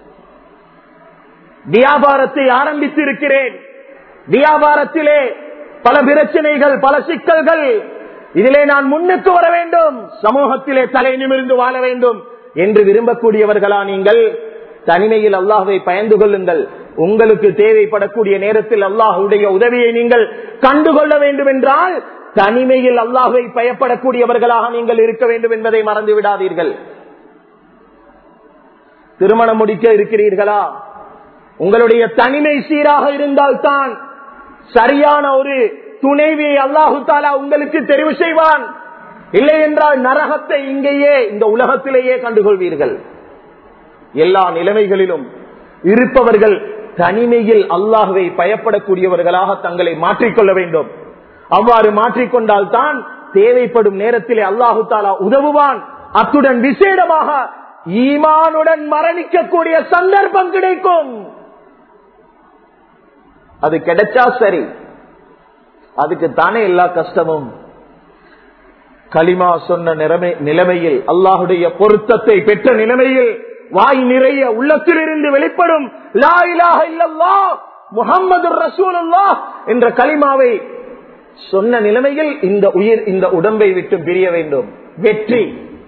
வியாபாரத்தை ஆரம்பித்து இருக்கிறேன் வியாபாரத்திலே பல பிரச்சனைகள் பல சிக்கல்கள் இதிலே நான் முன்னுக்கு வர வேண்டும் சமூகத்திலே தலை நிமிர்ந்து வாழ வேண்டும் என்று விரும்பக்கூடியவர்களா நீங்கள் தனிமையில் அல்லாஹுவை பயந்து கொள்ளுங்கள் உங்களுக்கு தேவைப்படக்கூடிய நேரத்தில் அல்லாஹுடைய உதவியை நீங்கள் கண்டுகொள்ள வேண்டும் என்றால் தனிமையில் அல்லாஹுவை பயப்படக்கூடியவர்களாக நீங்கள் இருக்க வேண்டும் என்பதை மறந்து விடாதீர்கள் திருமணம் முடிக்க இருக்கிறீர்களா உங்களுடைய தனிமை சீராக இருந்தால்தான் சரியான ஒரு துணைவியை அல்லாஹு தாலா உங்களுக்கு தெரிவு செய்வான் இல்லை என்றால் நரகத்தை இங்கேயே இந்த உலகத்திலேயே கண்டுகொள்வீர்கள் எல்லா நிலைமைகளிலும் இருப்பவர்கள் தனிமையில் அல்லாஹுவை பயப்படக்கூடியவர்களாக தங்களை மாற்றிக்கொள்ள வேண்டும் அவ்வாறு மாற்றிக்கொண்டால் தான் தேவைப்படும் நேரத்திலே அல்லாஹு தாலா உதவுவான் அத்துடன் விசேடமாக ஈமானுடன் மரணிக்கக்கூடிய சந்தர்ப்பம் கிடைக்கும் அது கிடைச்சா சரி அதுக்கு தானே எல்லா கஷ்டமும் களிமா சொன்ன நிலைமை நிலைமையில் அல்லாஹுடைய பொருத்தத்தை பெற்ற நிலைமையில் வாய் நிறைய உள்ளத்திலிருந்து வெளிப்படும் லா இலாஹ இல்லல்லா முகம்மது ரசூலுல்லா என்ற களிமாவை சொன்ன நிலைமையில் இந்த உயிர் இந்த உடம்பை விட்டு பிரிய வேண்டும் வெற்றி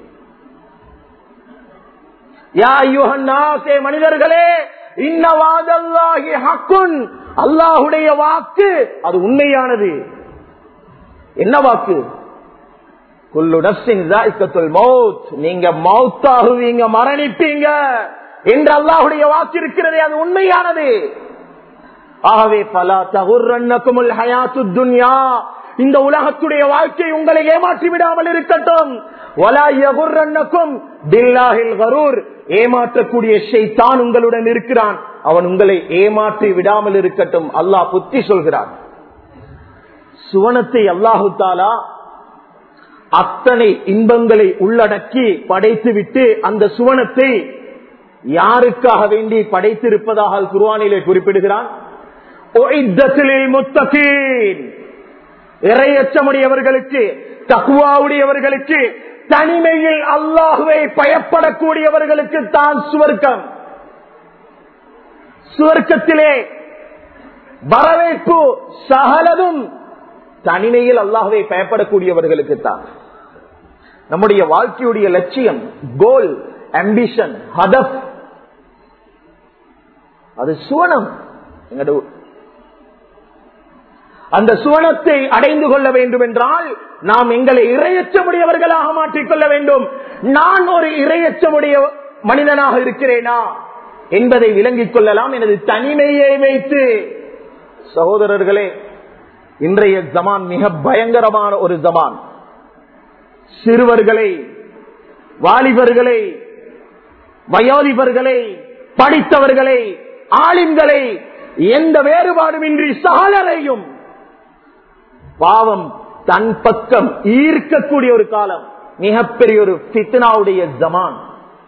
யா யுஹன்னாசே மனிதர்களே இன்னவாதல்லாஹி ஹக்குன் அல்லாஹுடைய வாக்கு அது உண்மையானது என்ன வாக்கு நீங்க மௌத்தாகுவீங்க மரணிப்பீங்க என்று அல்லாஹுடைய வாக்கு இருக்கிறதே அது உண்மையானது ஆகவே பலா தகுர்ரன்னக்குமுல் ஹயாத்து துன்யா இந்த உலகத்துடைய வாழ்க்கை உங்களை ஏமாற்றி விடாமல் இருக்கட்டும் வலா யகுர்ரன்னக்கும் பில்லாஹில் கரூர் ஏமாற்றக்கூடிய ஷைத்தான் உங்களுடன் இருக்கிறான் அவன் உங்களை ஏமாற்றி விடாமல் இருக்கட்டும் அல்லாஹ் புத்தி சொல்கிறான் சுவனத்தை அல்லாஹு தாலா அத்தனை இன்பங்களை உள்ளடக்கி படைத்துவிட்டு அந்த சுவனத்தை யாருக்காக வேண்டி படைத்திருப்பதாக குர்வானிலே குறிப்பிடுகிறான் இறையச்சமுடையவர்களுக்கு தக்குவாவுடையவர்களுக்கு தனிமையில் அல்லாஹுவை பயப்படக்கூடியவர்களுக்கு தான் சுவர்க்கம் சுவர்க்கத்திலே வரவேற்பு சகலதும் தனிமையில் அல்லாஹுவை பயப்படக்கூடியவர்களுக்கு தான் நம்முடைய வாழ்க்கையுடைய லட்சியம் கோல் அம்பிஷன் ஹதப் அது சுவனம் அந்த சுவனத்தை அடைந்து கொள்ள வேண்டும் என்றால் நாம் எங்களை இரையச்சமுடையவர்களாக மாற்றிக்கொள்ள வேண்டும் நான் ஒரு இரையச்சமுடைய மனிதனாக இருக்கிறேனா என்பதை விளங்கிக் கொள்ளலாம் எனது தனிமையை வைத்து சகோதரர்களே இன்றைய ஜமான் மிக பயங்கரமான ஒரு ஜமான் சிறுவர்களை வாலிபர்களை வயோதிபர்களை படித்தவர்களை ஆலிம்களை எந்த வேறுபாடுமின்றி சகலரையும் பாவம் தன் பக்கம் ஈர்க்கக்கூடிய ஒரு காலம் மிகப்பெரிய ஒரு பித்னாவுடைய ஜமான்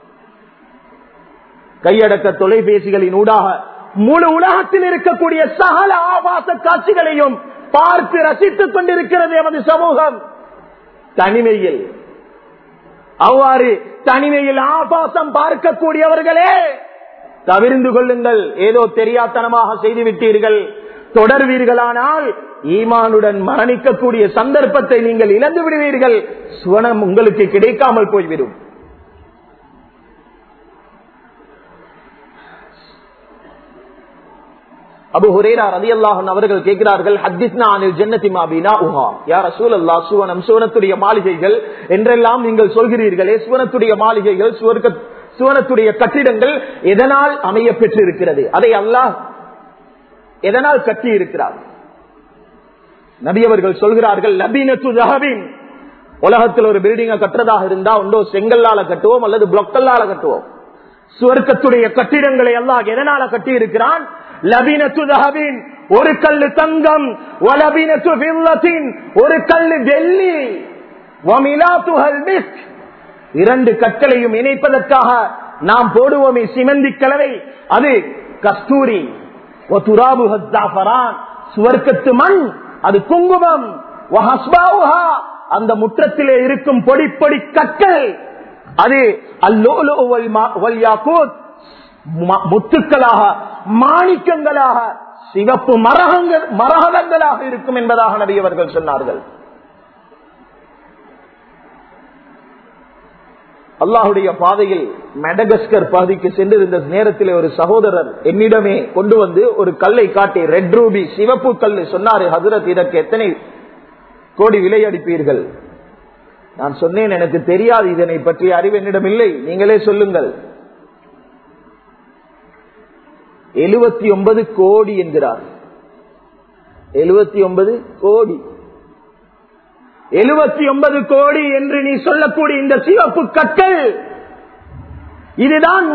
கையடக்க தொலைபேசிகளின் ஊடாக முழு உலகத்தில் இருக்கக்கூடிய சகல ஆபாச காட்சிகளையும் பார்த்து ரசித்துக் கொண்டிருக்கிறது எமது சமூகம் தனிமையில் அவ்வாறு தனிமையில் ஆபாசம் பார்க்கக்கூடியவர்களே தவிர்ந்து கொள்ளுங்கள் ஏதோ தெரியாத்தனமாக செய்துவிட்டீர்கள் தொடர்வீர்களானால் ஈமானுடன் மரணிக்கக்கூடிய சந்தர்ப்பத்தை நீங்கள் இழந்து விடுவீர்கள் சுவனம் உங்களுக்கு கிடைக்காமல் போய்விடும் அபு ஹுரேரா ரதி அல்லாஹன் அவர்கள் கேட்கிறார்கள் ஹத்திஸ்னா அனில் ஜன்னதி மாபினா உஹா யார் ரசூல் அல்லா சுவனம் சுவனத்துடைய மாளிகைகள் என்றெல்லாம் நீங்கள் சொல்கிறீர்களே சுவனத்துடைய மாளிகைகள் சுவர்க்க சுவனத்துடைய கட்டிடங்கள் எதனால் அமைய பெற்றிருக்கிறது அதை அல்லாஹ் எதனால் கட்டி இருக்கிறார் நபி அவர்கள் சொல்கிறார்கள் லபீனத்து ஜஹபின் உலகத்தில் ஒரு பில்டிங்க கட்டுறதாக இருந்தா ஒன்றோ செங்கல்லால கட்டுவோம் அல்லது பிளொக்கல்லால கட்டுவோம் சுவர்க்கத்துடைய கட்டிடங்களை எல்லாம் எதனால கட்டி இருக்கிறான் லபீனத்து ஜஹபின் ஒரு கல்லு தங்கம் வலபீனத்து பில்லத்தின் ஒரு கல்லு டெல்லி வமிலாத்துஹல் மிஸ்க் இரண்டு கற்களையும் இணைப்பதற்காக நாம் போடுவோமே சிமந்தி கலவை அது கஸ்தூரி சுவர்க்கத்து மண் அது குங்குமம் அந்த முற்றத்திலே இருக்கும் பொடி பொடி கற்கள் அது முத்துக்களாக மாணிக்கங்களாக சிவப்பு மரகங்கள் மரகதங்களாக இருக்கும் என்பதாக நபி அவர்கள் சொன்னார்கள் அல்லாஹுடைய பாதையில் மெடகஸ்கர் பகுதிக்கு சென்றிருந்த நேரத்தில் ஒரு சகோதரர் என்னிடமே கொண்டு வந்து ஒரு கல்லை காட்டி ரெட் ரூபி சிவப்பு கல் சொன்னாரு ஹசரத் இதற்கு எத்தனை கோடி விலை அடிப்பீர்கள் நான் சொன்னேன் எனக்கு தெரியாது இதனை பற்றிய அறிவு என்னிடம் இல்லை நீங்களே சொல்லுங்கள் எழுபத்தி ஒன்பது கோடி என்கிறார் எழுபத்தி ஒன்பது கோடி எழுபத்தி ஒன்பது கோடி என்று நீ சொல்லக்கூடிய இந்த சிவப்பு கற்கள் இதுதான்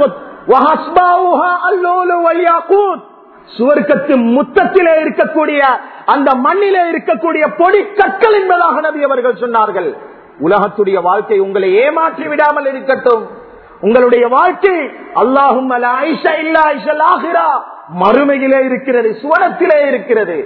சுவர்க்கத்து முத்தத்திலே இருக்கக்கூடிய அந்த மண்ணிலே இருக்கக்கூடிய பொடி கற்கள் என்பதாக நபி அவர்கள் சொன்னார்கள் உலகத்துடைய வாழ்க்கை உங்களை ஏமாற்றி விடாமல் இருக்கட்டும் உங்களுடைய வாழ்க்கை அல்லாஹும் மறுமையிலே இருக்கிறது சுவனத்திலே இருக்கிறது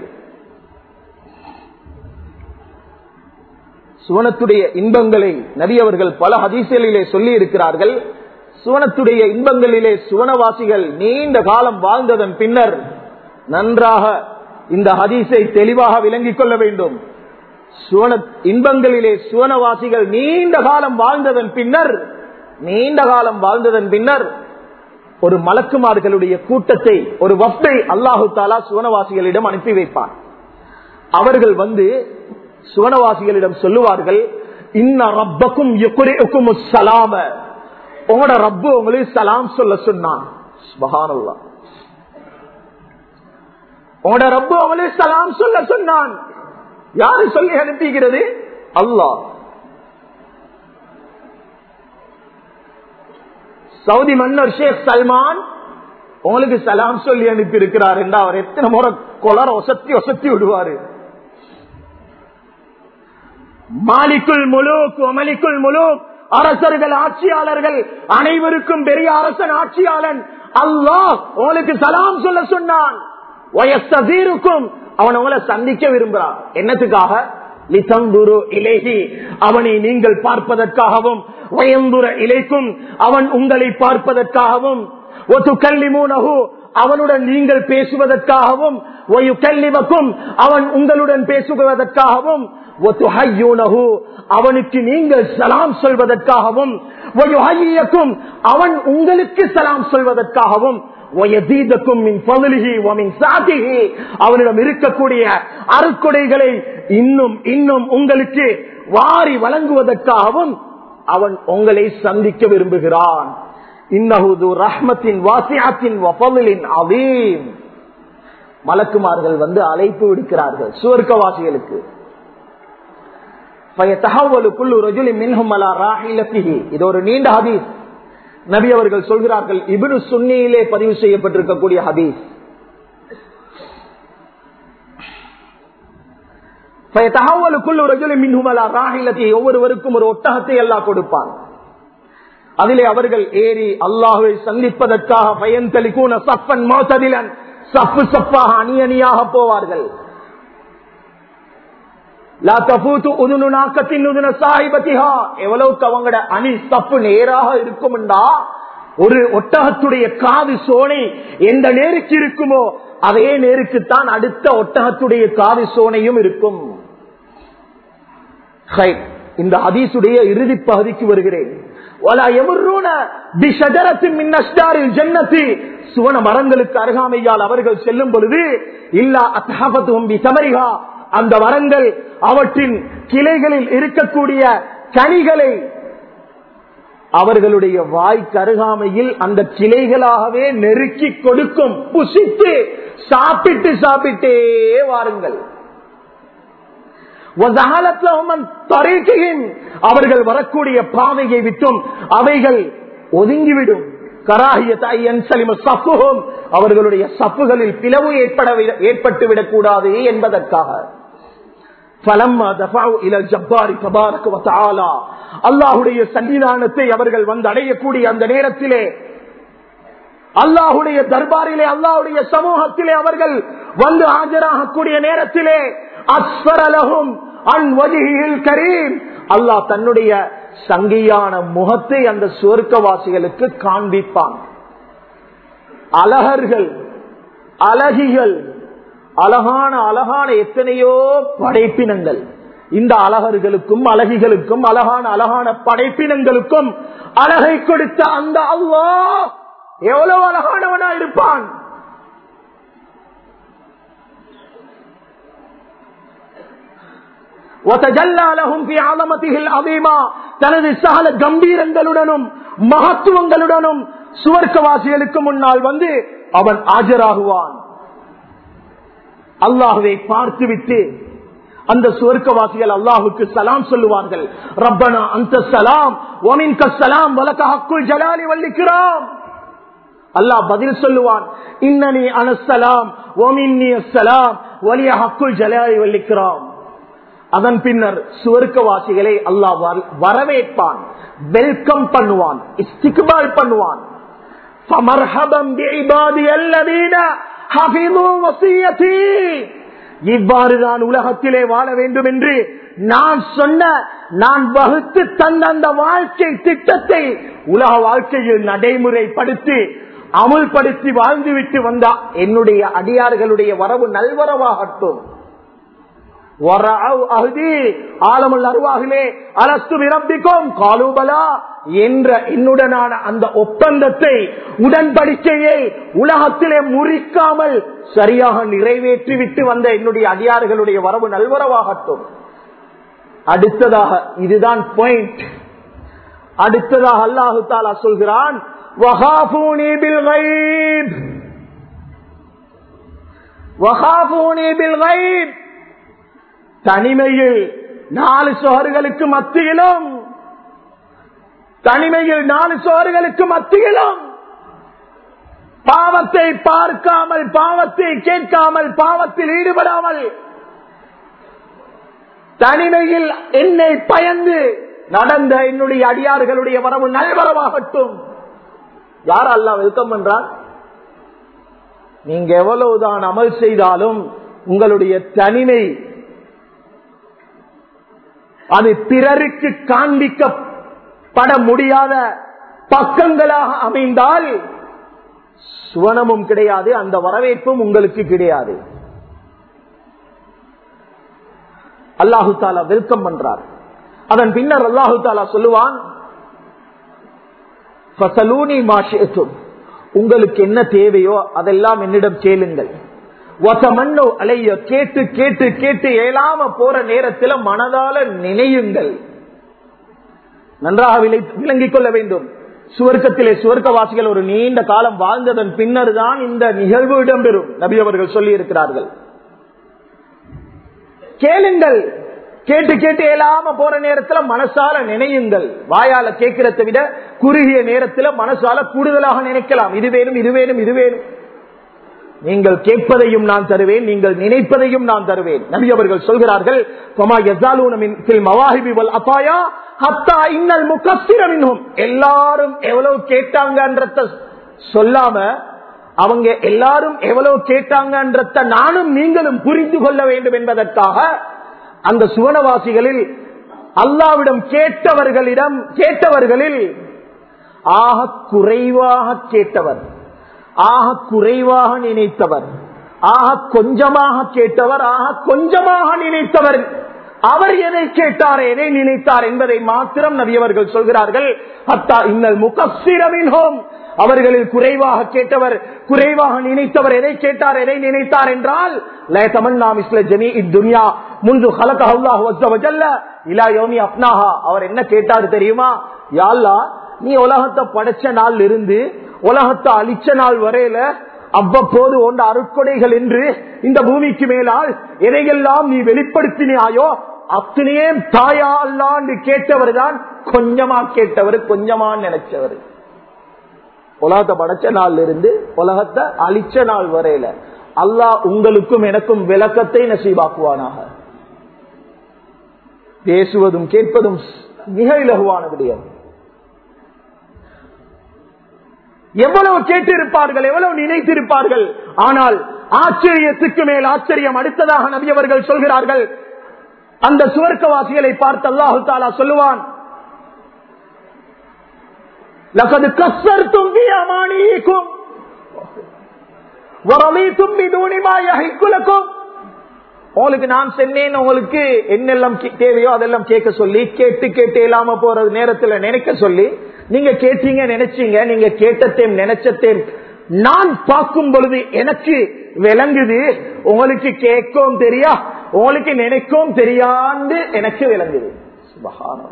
சுவனத்துடைய இன்பங்களை நபி அவர்கள் பல ஹதீசலிலே சொல்லி இருக்கிறார்கள் சுவனத்துடைய இன்பங்களிலே சுவனவாசிகள் நீண்ட காலம் வாழ்ந்ததன் பின்னர் நன்றாக இந்த ஹதீஸை தெளிவாக விளங்கிக் கொள்ள வேண்டும் சுவன இன்பங்களிலே சுவனவாசிகள் நீண்ட காலம் வாழ்ந்ததன் பின்னர் நீண்ட காலம் வாழ்ந்ததன் பின்னர் ஒரு மலக்குமார்களுடைய கூட்டத்தை ஒரு வஃபை அல்லாஹு தாலா சுவனவாசிகளிடம் அனுப்பி வைப்பார் அவர்கள் வந்து சுவனவாசிகளிடம் சொல்லுவார்கள் இன்ன ரப்பக்கும் யுக்குரிக்கும் சலாம உங்களோட ரப்பு உங்களுக்கு சலாம் சொல்ல சொன்னான் சுபஹானல்லா உங்களோட ரப்பு அவளே சலாம் சொல்ல சொன்னான் யாரு சொல்லி அனுப்பிக்கிறது அல்லாஹ் சவுதி மன்னர் ஷேக் சல்மான் உங்களுக்கு சலாம் சொல்லி அனுப்பி இருக்கிறார் என்று அவர் எத்தனை முறை கொலர் ஒசத்தி ஒசத்தி விடுவாரு மாலிக்குள் முழுக் மலிக்குள் முழுக் அரசர்கள் ஆட்சியாளர்கள் அனைவருக்கும் பெரிய அரசன் ஆட்சியாளன் அல்லாஹ் உங்களுக்கு சலாம் சொல்ல சொன்னான் வயசீருக்கும் அவன் உங்களை சந்திக்க விரும்புறான் என்னத்துக்காக லிசந்துரு இலேஹி அவனை நீங்கள் பார்ப்பதற்காகவும் வயந்துர இலைக்கும் அவன் உங்களை பார்ப்பதற்காகவும் ஒத்து கல்லிமூனகு அவனுடன் நீங்கள் பேசுவதற்காகவும் கல்லிவக்கும் அவன் உங்களுடன் பேசுவதற்காகவும் அவனுக்கு நீங்கள் சலாம் சொல்வதற்காகவும் அவன் உங்களுக்கு சலாம் சொல்வதற்காகவும் அவனிடம் இருக்கக்கூடிய அருக்குடைகளை இன்னும் இன்னும் உங்களுக்கு வாரி வழங்குவதற்காகவும் அவன் உங்களை சந்திக்க விரும்புகிறான் இன்னஹுது ரஹ்மத்தின் வாசியாத்தின் வபலின் அவீம் மலக்குமார்கள் வந்து அழைப்பு விடுக்கிறார்கள் சுவர்க்கவாசிகளுக்கு இது ஒரு நீண்ட ஹதீஸ் நபி அவர்கள் சொல்கிறார்கள் இபினு சுன்னியிலே பதிவு செய்யப்பட்டிருக்கக்கூடிய ஹதீஸ் ஒவ்வொருவருக்கும் ஒரு ஒட்டகத்தை எல்லாம் கொடுப்பான் அதிலே அவர்கள் ஏறி அல்லாஹுவை சந்திப்பதற்காக பயன்தளிக்கூன சப்பன் மோசதிலன் சப்பு சப்பாக அணி அணியாக போவார்கள் எவ்வளவுக்கு அவங்களோட அணி தப்பு நேராக இருக்கும்டா ஒரு ஒட்டகத்துடைய காது சோனை எந்த நேருக்கு இருக்குமோ அதே நேருக்குத்தான் அடுத்த ஒட்டகத்துடைய காது சோனையும் இருக்கும் இந்த ஹதீசுடைய இறுதி பகுதிக்கு வருகிறேன் சுவன மரங்களுக்கு அருகாமையால் அவர்கள் செல்லும் பொழுது இல்லா அத்தகபத்துவம் சமரிகா அந்த மரங்கள் அவற்றின் கிளைகளில் இருக்கக்கூடிய கனிகளை அவர்களுடைய வாய் கருகாமையில் அந்த கிளைகளாகவே நெருக்கி கொடுக்கும் புசித்து சாப்பிட்டு சாப்பிட்டே வாருங்கள் அவர்கள் வரக்கூடிய பாதையை விட்டும் அவைகள் ஒதுங்கிவிடும் அவர்களுடைய சப்புகளில் பிளவு ஏற்பட ஏற்பட்டுவிடக் கூடாது என்பதற்காக அல்லாஹுடைய சன்னிதானத்தை அவர்கள் வந்து அடையக்கூடிய அந்த நேரத்திலே அல்லாஹுடைய தர்பாரிலே அல்லாஹுடைய சமூகத்திலே அவர்கள் வந்து ஆஜராகக்கூடிய நேரத்திலே அஸ்வரலகும் அன்வதியில் கரீம் அல்லாஹ் தன்னுடைய சங்கியான முகத்தை அந்த சுவர்க்கவாசிகளுக்கு காண்பிப்பான் அழகர்கள் அழகிகள் அழகான அழகான எத்தனையோ படைப்பினங்கள் இந்த அழகர்களுக்கும் அழகிகளுக்கும் அழகான அழகான படைப்பினங்களுக்கும் அழகை கொடுத்த அந்த அவ்வா எவ்வளவு அழகானவனா இருப்பான் தனது சகல கம்பீரங்களுடனும் மகத்துவங்களுடனும் சுவர்க்கவாசிகளுக்கு முன்னால் வந்து அவன் ஆஜராகுவான் அல்லாஹுவை பார்த்துவிட்டு அந்த சுவர்க்கவாசிகள் அல்லாஹுக்கு சலாம் சொல்லுவார்கள் ரப்பனா அந்த சலாம் ஒமின் கலாம் வலக்க ஹக்குல் ஜலாலி வல்லிக்கிறோம் அல்லாஹ் பதில் சொல்லுவான் இன்னனி அனசலாம் ஒமின்னி அஸ்ஸலாம் வலிய ஹக்குல் ஜலாலி வல்லிக்கிறோம் அதன் பின்னர் சுவர்க்கவாசிகளை அல்லாஹ் வரவேற்பான் வெல்கம் பண்ணுவான் இஸ்திக்பால் பண்ணுவான் இவ்வாறுதான் உலகத்திலே வாழ வேண்டும் என்று நான் சொன்ன நான் வகுத்து தந்த அந்த வாழ்க்கை திட்டத்தை உலக வாழ்க்கையில் நடைமுறைப்படுத்தி அமுல்படுத்தி வாழ்ந்துவிட்டு வந்தா என்னுடைய அடியார்களுடைய வரவு நல்வரவாகட்டும் என்ற என்னுடனான அந்த ஒப்பந்தத்தை உடன்படிக்கையை உலகத்திலே முறிக்காமல் சரியாக நிறைவேற்றிவிட்டு வந்த என்னுடைய அடியார்களுடைய வரவு நல்வரவாகட்டும் அடுத்ததாக இதுதான் பாயிண்ட் அடுத்ததாக அல்லாஹு தாலா சொல்கிறான் வகாபூனி பில் கைப். தனிமையில் நாலு சோறுகளுக்கு மத்தியிலும் தனிமையில் நாலு சோறுகளுக்கு மத்தியிலும் பாவத்தை பார்க்காமல் பாவத்தை கேட்காமல் பாவத்தில் ஈடுபடாமல் தனிமையில் என்னை பயந்து நடந்த என்னுடைய அடியார்களுடைய வரவு நல்வரவாகட்டும் யார் அல்லா வெல்கம் பண்றார் நீங்க எவ்வளவுதான் அமல் செய்தாலும் உங்களுடைய தனிமை அது பிறருக்கு காண்பிக்கப்பட முடியாத பக்கங்களாக அமைந்தால் சுவனமும் கிடையாது அந்த வரவேற்பும் உங்களுக்கு கிடையாது அல்லாஹு தாலா வெல்கம் பண்றார் அதன் பின்னர் அல்லாஹு தாலா சொல்லுவான் "ஃபஸலூனி மா ஷி'தும்." உங்களுக்கு என்ன தேவையோ அதெல்லாம் என்னிடம் கேளுங்கள் வசமன்னோ அலைய கேட்டு கேட்டு கேட்டு ஏலாம போற நேரத்தில் மனதால நினையுங்கள் நன்றாக விளை- விளங்கிக் கொள்ள வேண்டும் சுவர்க்கத்திலே சுவர்க்கவாசிகள் ஒரு நீண்ட காலம் வாழ்ந்ததன் பின்னர் தான் இந்த நிகழ்வு இடம்பெறும் நபி அவர்கள் சொல்லி இருக்கிறார்கள் கேளுங்கள் கேட்டு கேட்டு இயலாம போற நேரத்துல மனசால நினையுங்கள் வாயால கேட்கிறத விட குறுகிய நேரத்துல மனசால கூடுதலாக நினைக்கலாம் இது வேணும் இது வேணும் இது வேணும் நீங்கள் கேட்பதையும் நான் தருவேன் நீங்கள் நினைப்பதையும் நான் தருவேன் நபி அவர்கள் சொல்கிறார்கள் "ஃபமா யஸாலூன மின் ஃபில் மவாஹிபி வல் அதாயா ஹத்தா இன்னல் முகஸ்ஸிர மின்ஹும்." எல்லாரும் எவ்வளவு கேட்டாங்கன்றத சொல்லாம அவங்க எல்லாரும் எவ்வளவு கேட்டாங்கன்றத நானும் நீங்களும் புரிந்து கொள்ள வேண்டும் என்பதற்காக அந்த சுவனவாசிகளில் அல்லாவிடம் கேட்டவர்களிடம் கேட்டவர்களில் ஆக குறைவாக கேட்டவர் ஆக குறைவாக நினைத்தவர் ஆக கொஞ்சமாக கேட்டவர் ஆக கொஞ்சமாக நினைத்தவர் அவர் எதை கேட்டார் எதை நினைத்தார் என்பதை மாத்திரம் நபியவர்கள் சொல்கிறார்கள் அத்தா இன்னல் முகசிரமின் ஹோம் அவர்களில் குறைவாக கேட்டவர் குறைவாக நினைத்தவர் எதை கேட்டார் எதை நினைத்தார் என்றால் லே தமன்னா மிஸ்ல ஜமீ இத்துன்யா முன்பு ஹலக அல்லாஹ் வஜல்ல இலா யோமி அப்னாஹா அவர் என்ன கேட்டார் தெரியுமா யாழ்லா நீ உலகத்தை படைச்ச நாள் இருந்து உலகத்தை அழிச்ச நாள் வரையில அவ்வப்போது ஒன்ற அருட்கொடைகள் என்று இந்த பூமிக்கு மேலால் எதையெல்லாம் நீ வெளிப்படுத்தினாயோ அத்தனையே தாயா அல்லாண்டு கேட்டவர் தான் கொஞ்சமா கேட்டவர் கொஞ்சமா நினைச்சவர் உலகத்தை படைச்ச நாள்ல இருந்து உலகத்தை அழிச்ச நாள் வரையில அல்லாஹ் உங்களுக்கும் எனக்கும் விளக்கத்தை நசீவாக்குவானாக பேசுவதும் கேட்பதும் மிக இலகுவான விடயம் எவ்வளவு கேட்டிருப்பார்கள் எவ்வளவு நினைத்திருப்பார்கள் ஆனால் ஆச்சரியத்துக்கு மேல் ஆச்சரியம் அடுத்ததாக நபியவர்கள் சொல்கிறார்கள் அந்த சுவர்க்கவாசிகளை பார்த்து அல்லாஹு தாலா சொல்லுவான் லகது கசர்த்தும் பி அமானியிக்கும் வரலீத்தும் பிதூனி மா யஹிக்குலக்கும் உங்களுக்கு நான் சொன்னேன் உங்களுக்கு என்னெல்லாம் கே- தேவையோ அதெல்லாம் கேட்க சொல்லி கேட்டு கேட்டு இல்லாம போறது நேரத்துல நினைக்க சொல்லி நீங்க கேட்டீங்க நினைச்சீங்க நீங்க கேட்டத்தேன் நினைச்சத்தேன் நான் பார்க்கும் பொழுது எனக்கு விளங்குது உங்களுக்கு கேட்கவும் தெரியா உங்களுக்கு நினைக்கவும் தெரியாண்டு எனக்கு விளங்குது சுபஹானல்லாஹ்.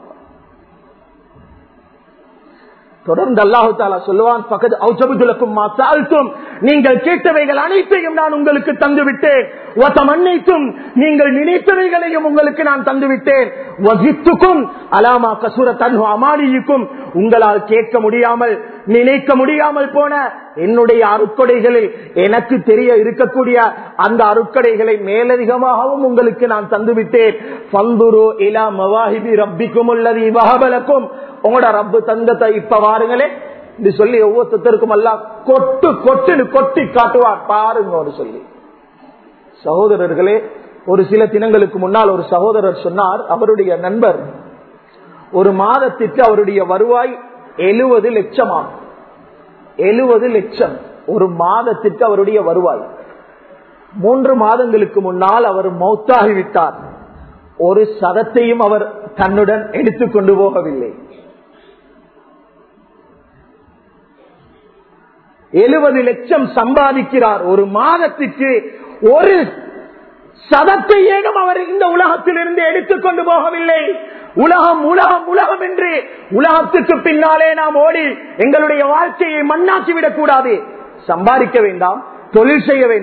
தொடர்ந்து அல்லாஹு தாலா சொல்லுவான் பக்கத்து ஔசபுதுலக்கும் மாசால்தும் நீங்கள் கேட்டவைகள் அனைத்தையும் நான் உங்களுக்கு தந்து விட்டேன் அனைத்தும் நீங்கள் நினைத்தவைகளையும் உங்களுக்கு நான் தந்து விட்டேன் வசித்துக்கும் அலாமா கசூர தன்ஹு அமானியுக்கும் உங்களால் கேட்க முடியாமல் நினைக்க முடியாமல் போன என்னுடைய அருட்கொடைகளில் எனக்கு தெரிய இருக்கக்கூடிய அந்த அருட்கடைகளை மேலதிகமாகவும் உங்களுக்கு நான் தந்துவிட்டேன் பந்துரு இலா மவாஹிபி ரப்பிக்கும் உள்ளது வகபலக்கும் உங்களோட ரப்பு தந்தத்தை இப்ப வாருங்களே இது சொல்லி ஒவ்வொருத்தருக்கும் எல்லாம் கொட்டு கொட்டுன்னு கொட்டி காட்டுவார் பாருங்க சொல்லி சகோதரர்களே ஒரு சில தினங்களுக்கு முன்னால் ஒரு சகோதரர் சொன்னார் அவருடைய நண்பர் ஒரு மாதத்திற்கு அவருடைய வருவாய் எழுபது லட்சமாம் எழுபது லட்சம் ஒரு மாதத்திற்கு அவருடைய வருவாய் மூன்று மாதங்களுக்கு முன்னால் அவர் மௌத்தாகிவிட்டார் ஒரு சதத்தையும் அவர் தன்னுடன் எடுத்துக் கொண்டு போகவில்லை எழுபது லட்சம் சம்பாதிக்கிறார் ஒரு மாதத்திற்கு ஒரு சதத்தை ஏனும் அவர் இந்த உலகத்திலிருந்து எடுத்துக்கொண்டு போகவில்லை உலகம் உலகம் உலகம் என்று உலகத்துக்கு பின்னாலே நாம் ஓடி எங்களுடைய வாழ்க்கையை மண்ணாக்கி விடக் கூடாது சம்பாதிக்க வேண்டாம் தொழில் செய்ய வேண்டாம்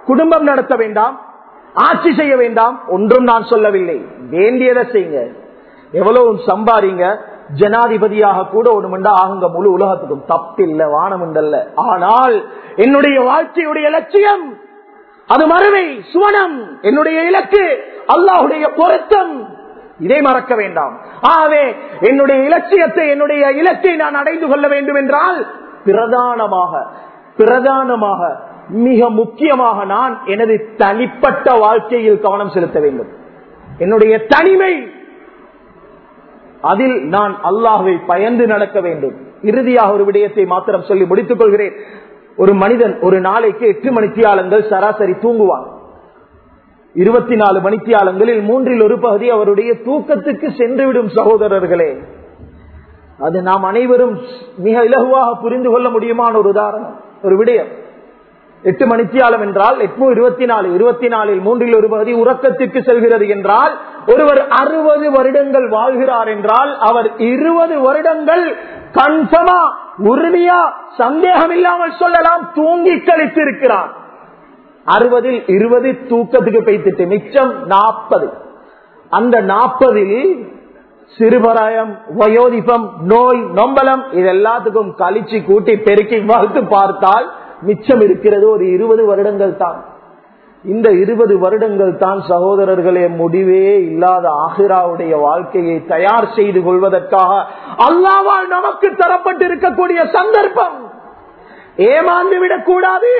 குடும்பம் நடத்த வேண்டாம் ஆட்சி செய்ய வேண்டாம் ஒன்றும் நான் சொல்லவில்லை வேண்டியதை செய்யுங்க எவ்வளவு சம்பாரிங்க ஜனாதிபதியாக கூட ஒண்ணுமெண்டா ஆகுங்க முழு உலகத்துக்கும் தப்பில்ல வானமுண்டல்ல ஆனால் என்னுடைய வாழ்க்கையுடைய லட்சியம் அது மறுமை சுவனம் என்னுடைய இலக்கு அல்லாஹுடைய பொருத்தம் இதை மறக்க வேண்டாம் ஆகவே என்னுடைய இலட்சியத்தை என்னுடைய இலக்கை நான் அடைந்து கொள்ள வேண்டும் என்றால் பிரதானமாக பிரதானமாக மிக முக்கியமாக நான் எனது தனிப்பட்ட வாழ்க்கையில் கவனம் செலுத்த வேண்டும் என்னுடைய தனிமை அதில் நான் அல்லாஹுவை பயந்து நடக்க வேண்டும் இறுதியாக ஒரு விடயத்தை மாத்திரம் சொல்லி முடித்துக் கொள்கிறேன் ஒரு மனிதன் ஒரு நாளைக்கு எட்டு மணித்தியாலங்கள் சராசரி தூங்குவான் இருபத்தி நாலு மணித்தியாலங்களில் மூன்றில் ஒரு பகுதி அவருடைய தூக்கத்துக்கு சென்றுவிடும் சகோதரர்களே அது நாம் அனைவரும் மிக இலகுவாக புரிந்து கொள்ள முடியுமான ஒரு உதாரணம் ஒரு விடயம் எட்டு மணித்தியாலம் என்றால் எட்டு இருபத்தி நாலு இருபத்தி நாலில் மூன்றில் ஒரு பகுதி உறக்கத்திற்கு செல்கிறது என்றால் ஒருவர் அறுபது வருடங்கள் வாழ்கிறார் என்றால் அவர் இருபது வருடங்கள் கன்சமா உறுதியா சந்தேகம் இல்லாமல் சொல்லலாம் தூங்கி கழித்திருக்கிறார் அறுபதில் இருபது தூக்கத்துக்கு பெய்த்துட்டு மிச்சம் நாற்பது அந்த நாற்பதில் சிறுபராயம் வயோதிபம் நோய் நொம்பலம் இது எல்லாத்துக்கும் கழிச்சு கூட்டி பெருக்கி பார்த்து பார்த்தால் மிச்சம் இருக்கிறது ஒரு இருபது வருடங்கள் தான் இந்த இருபது வருடங்கள் தான் சகோதரர்களே முடிவே இல்லாத ஆஹிராவுடைய வாழ்க்கையை தயார் செய்து கொள்வதற்காக அல்லாவால் நமக்கு தரப்பட்டிருக்கக்கூடிய சந்தர்ப்பம் ஏமாந்து விடக்கூடாது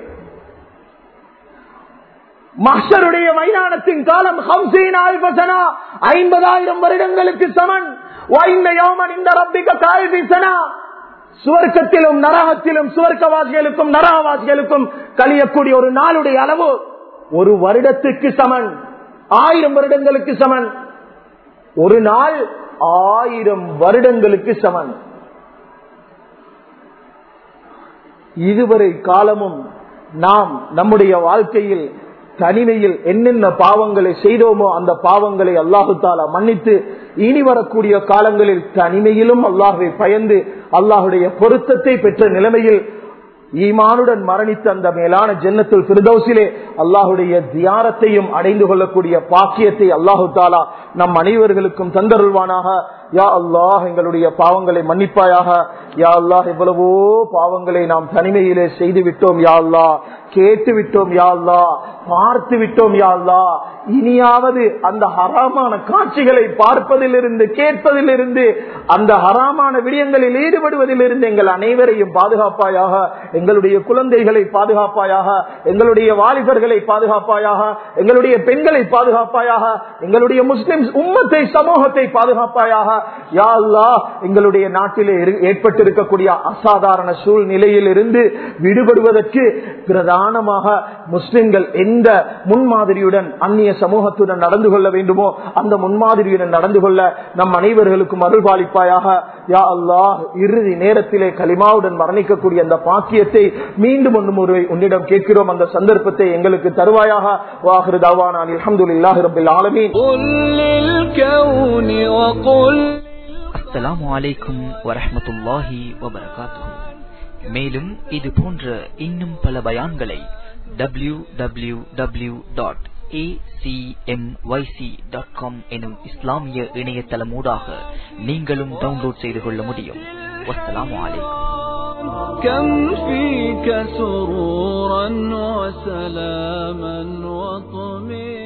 மஹருடைய மைதானத்தின் காலம் ஐம்பதாயிரம் வருடங்களுக்கு சமன் இந்த ரப்பிக்க காய்பிசனா சுவர்க்கத்திலும் நரகத்திலும் சுவர்க்கவாசிகளுக்கும் நரகவாசிகளுக்கும் கழியக்கூடிய ஒரு நாளுடைய அளவு ஒரு வருடத்துக்கு சமன் ஆயிரம் வருடங்களுக்கு சமன் ஒரு நாள் ஆயிரம் வருடங்களுக்கு சமன் இதுவரை காலமும் நாம் நம்முடைய வாழ்க்கையில் தனிமையில் என்னென்ன பாவங்களை செய்தோமோ அந்த பாவங்களை அல்லாஹு தாலா மன்னித்து இனி வரக்கூடிய காலங்களில் தனிமையிலும் அல்லாஹுவை பயந்து அல்லாஹுடைய பொருத்தத்தை பெற்ற நிலைமையில் ஈமானுடன் மரணித்த அந்த மேலான ஜென்னத்துல் பிரதோசிலே அல்லாஹுடைய தியாரத்தையும் அடைந்து கொள்ளக்கூடிய பாக்கியத்தை அல்லாஹு தாலா நம் அனைவர்களுக்கும் தந்தருள்வானாக யா அல்லாஹ் எங்களுடைய பாவங்களை மன்னிப்பாயாக யா அல்லாஹ் எவ்வளவோ பாவங்களை நாம் தனிமையிலே செய்து விட்டோம் யா அல்லாஹ் கேட்டு விட்டோம் யா அல்லாஹ் பார்த்து விட்டோம் யா அல்லாஹ் இனியாவது அந்த ஹராமான காட்சிகளை பார்ப்பதிலிருந்து கேட்பதிலிருந்து அந்த ஹராமான விடயங்களில் ஈடுபடுவதிலிருந்து எங்கள் அனைவரையும் பாதுகாப்பாயாக எங்களுடைய குழந்தைகளை பாதுகாப்பாயாக எங்களுடைய வாலிபர்களை பாதுகாப்பாயாக எங்களுடைய பெண்களை பாதுகாப்பாயாக எங்களுடைய முஸ்லிம் உம்மத்தை சமூகத்தை பாதுகாப்பாயாக யா அல்லாஹ் எங்களுடைய நாட்டிலே ஏற்பட்டிருக்கக்கூடிய அசாதாரண சூழ்நிலையில் இருந்து விடுபடுவதற்கு பிரதானமாக முஸ்லிம்கள் எந்த முன்மாதிரியுடன் அந்நிய சமூகத்துடன் நடந்து கொள்ள வேண்டுமோ அந்த முன்மாதிரியுடன் நடந்து கொள்ள நம் அனைவர்களுக்கும் அருள்பாலிப்பாயாக யா அல்லாஹ் இறுதி நேரத்திலே கலிமாவுடன் மரணிக்கக்கூடிய அந்த பாக்கியத்தை மீண்டும் ஒன்றும் ஒரு உன்னிடம் கேட்கிறோம் அந்த சந்தர்ப்பத்தை எங்களுக்கு தருவாயாக வாஹிரு தாவான் அலமதுல்லாஹி ரபில் ஆலமீன் அஸ்ஸலாமு அலைக்கும் வரஹமத்துல்லாஹி வபரகாத்துஹு மேலும் இது போன்ற இன்னும் பல பயான்களை W W W dot acmyc.com எனும் இஸ்லாமிய இணையதளமூடாக நீங்களும் டவுன்லோட் செய்து கொள்ள முடியும் வஸ்ஸலாமு அலைக்கும் كم فيك سرورا وسلاما وطمئنا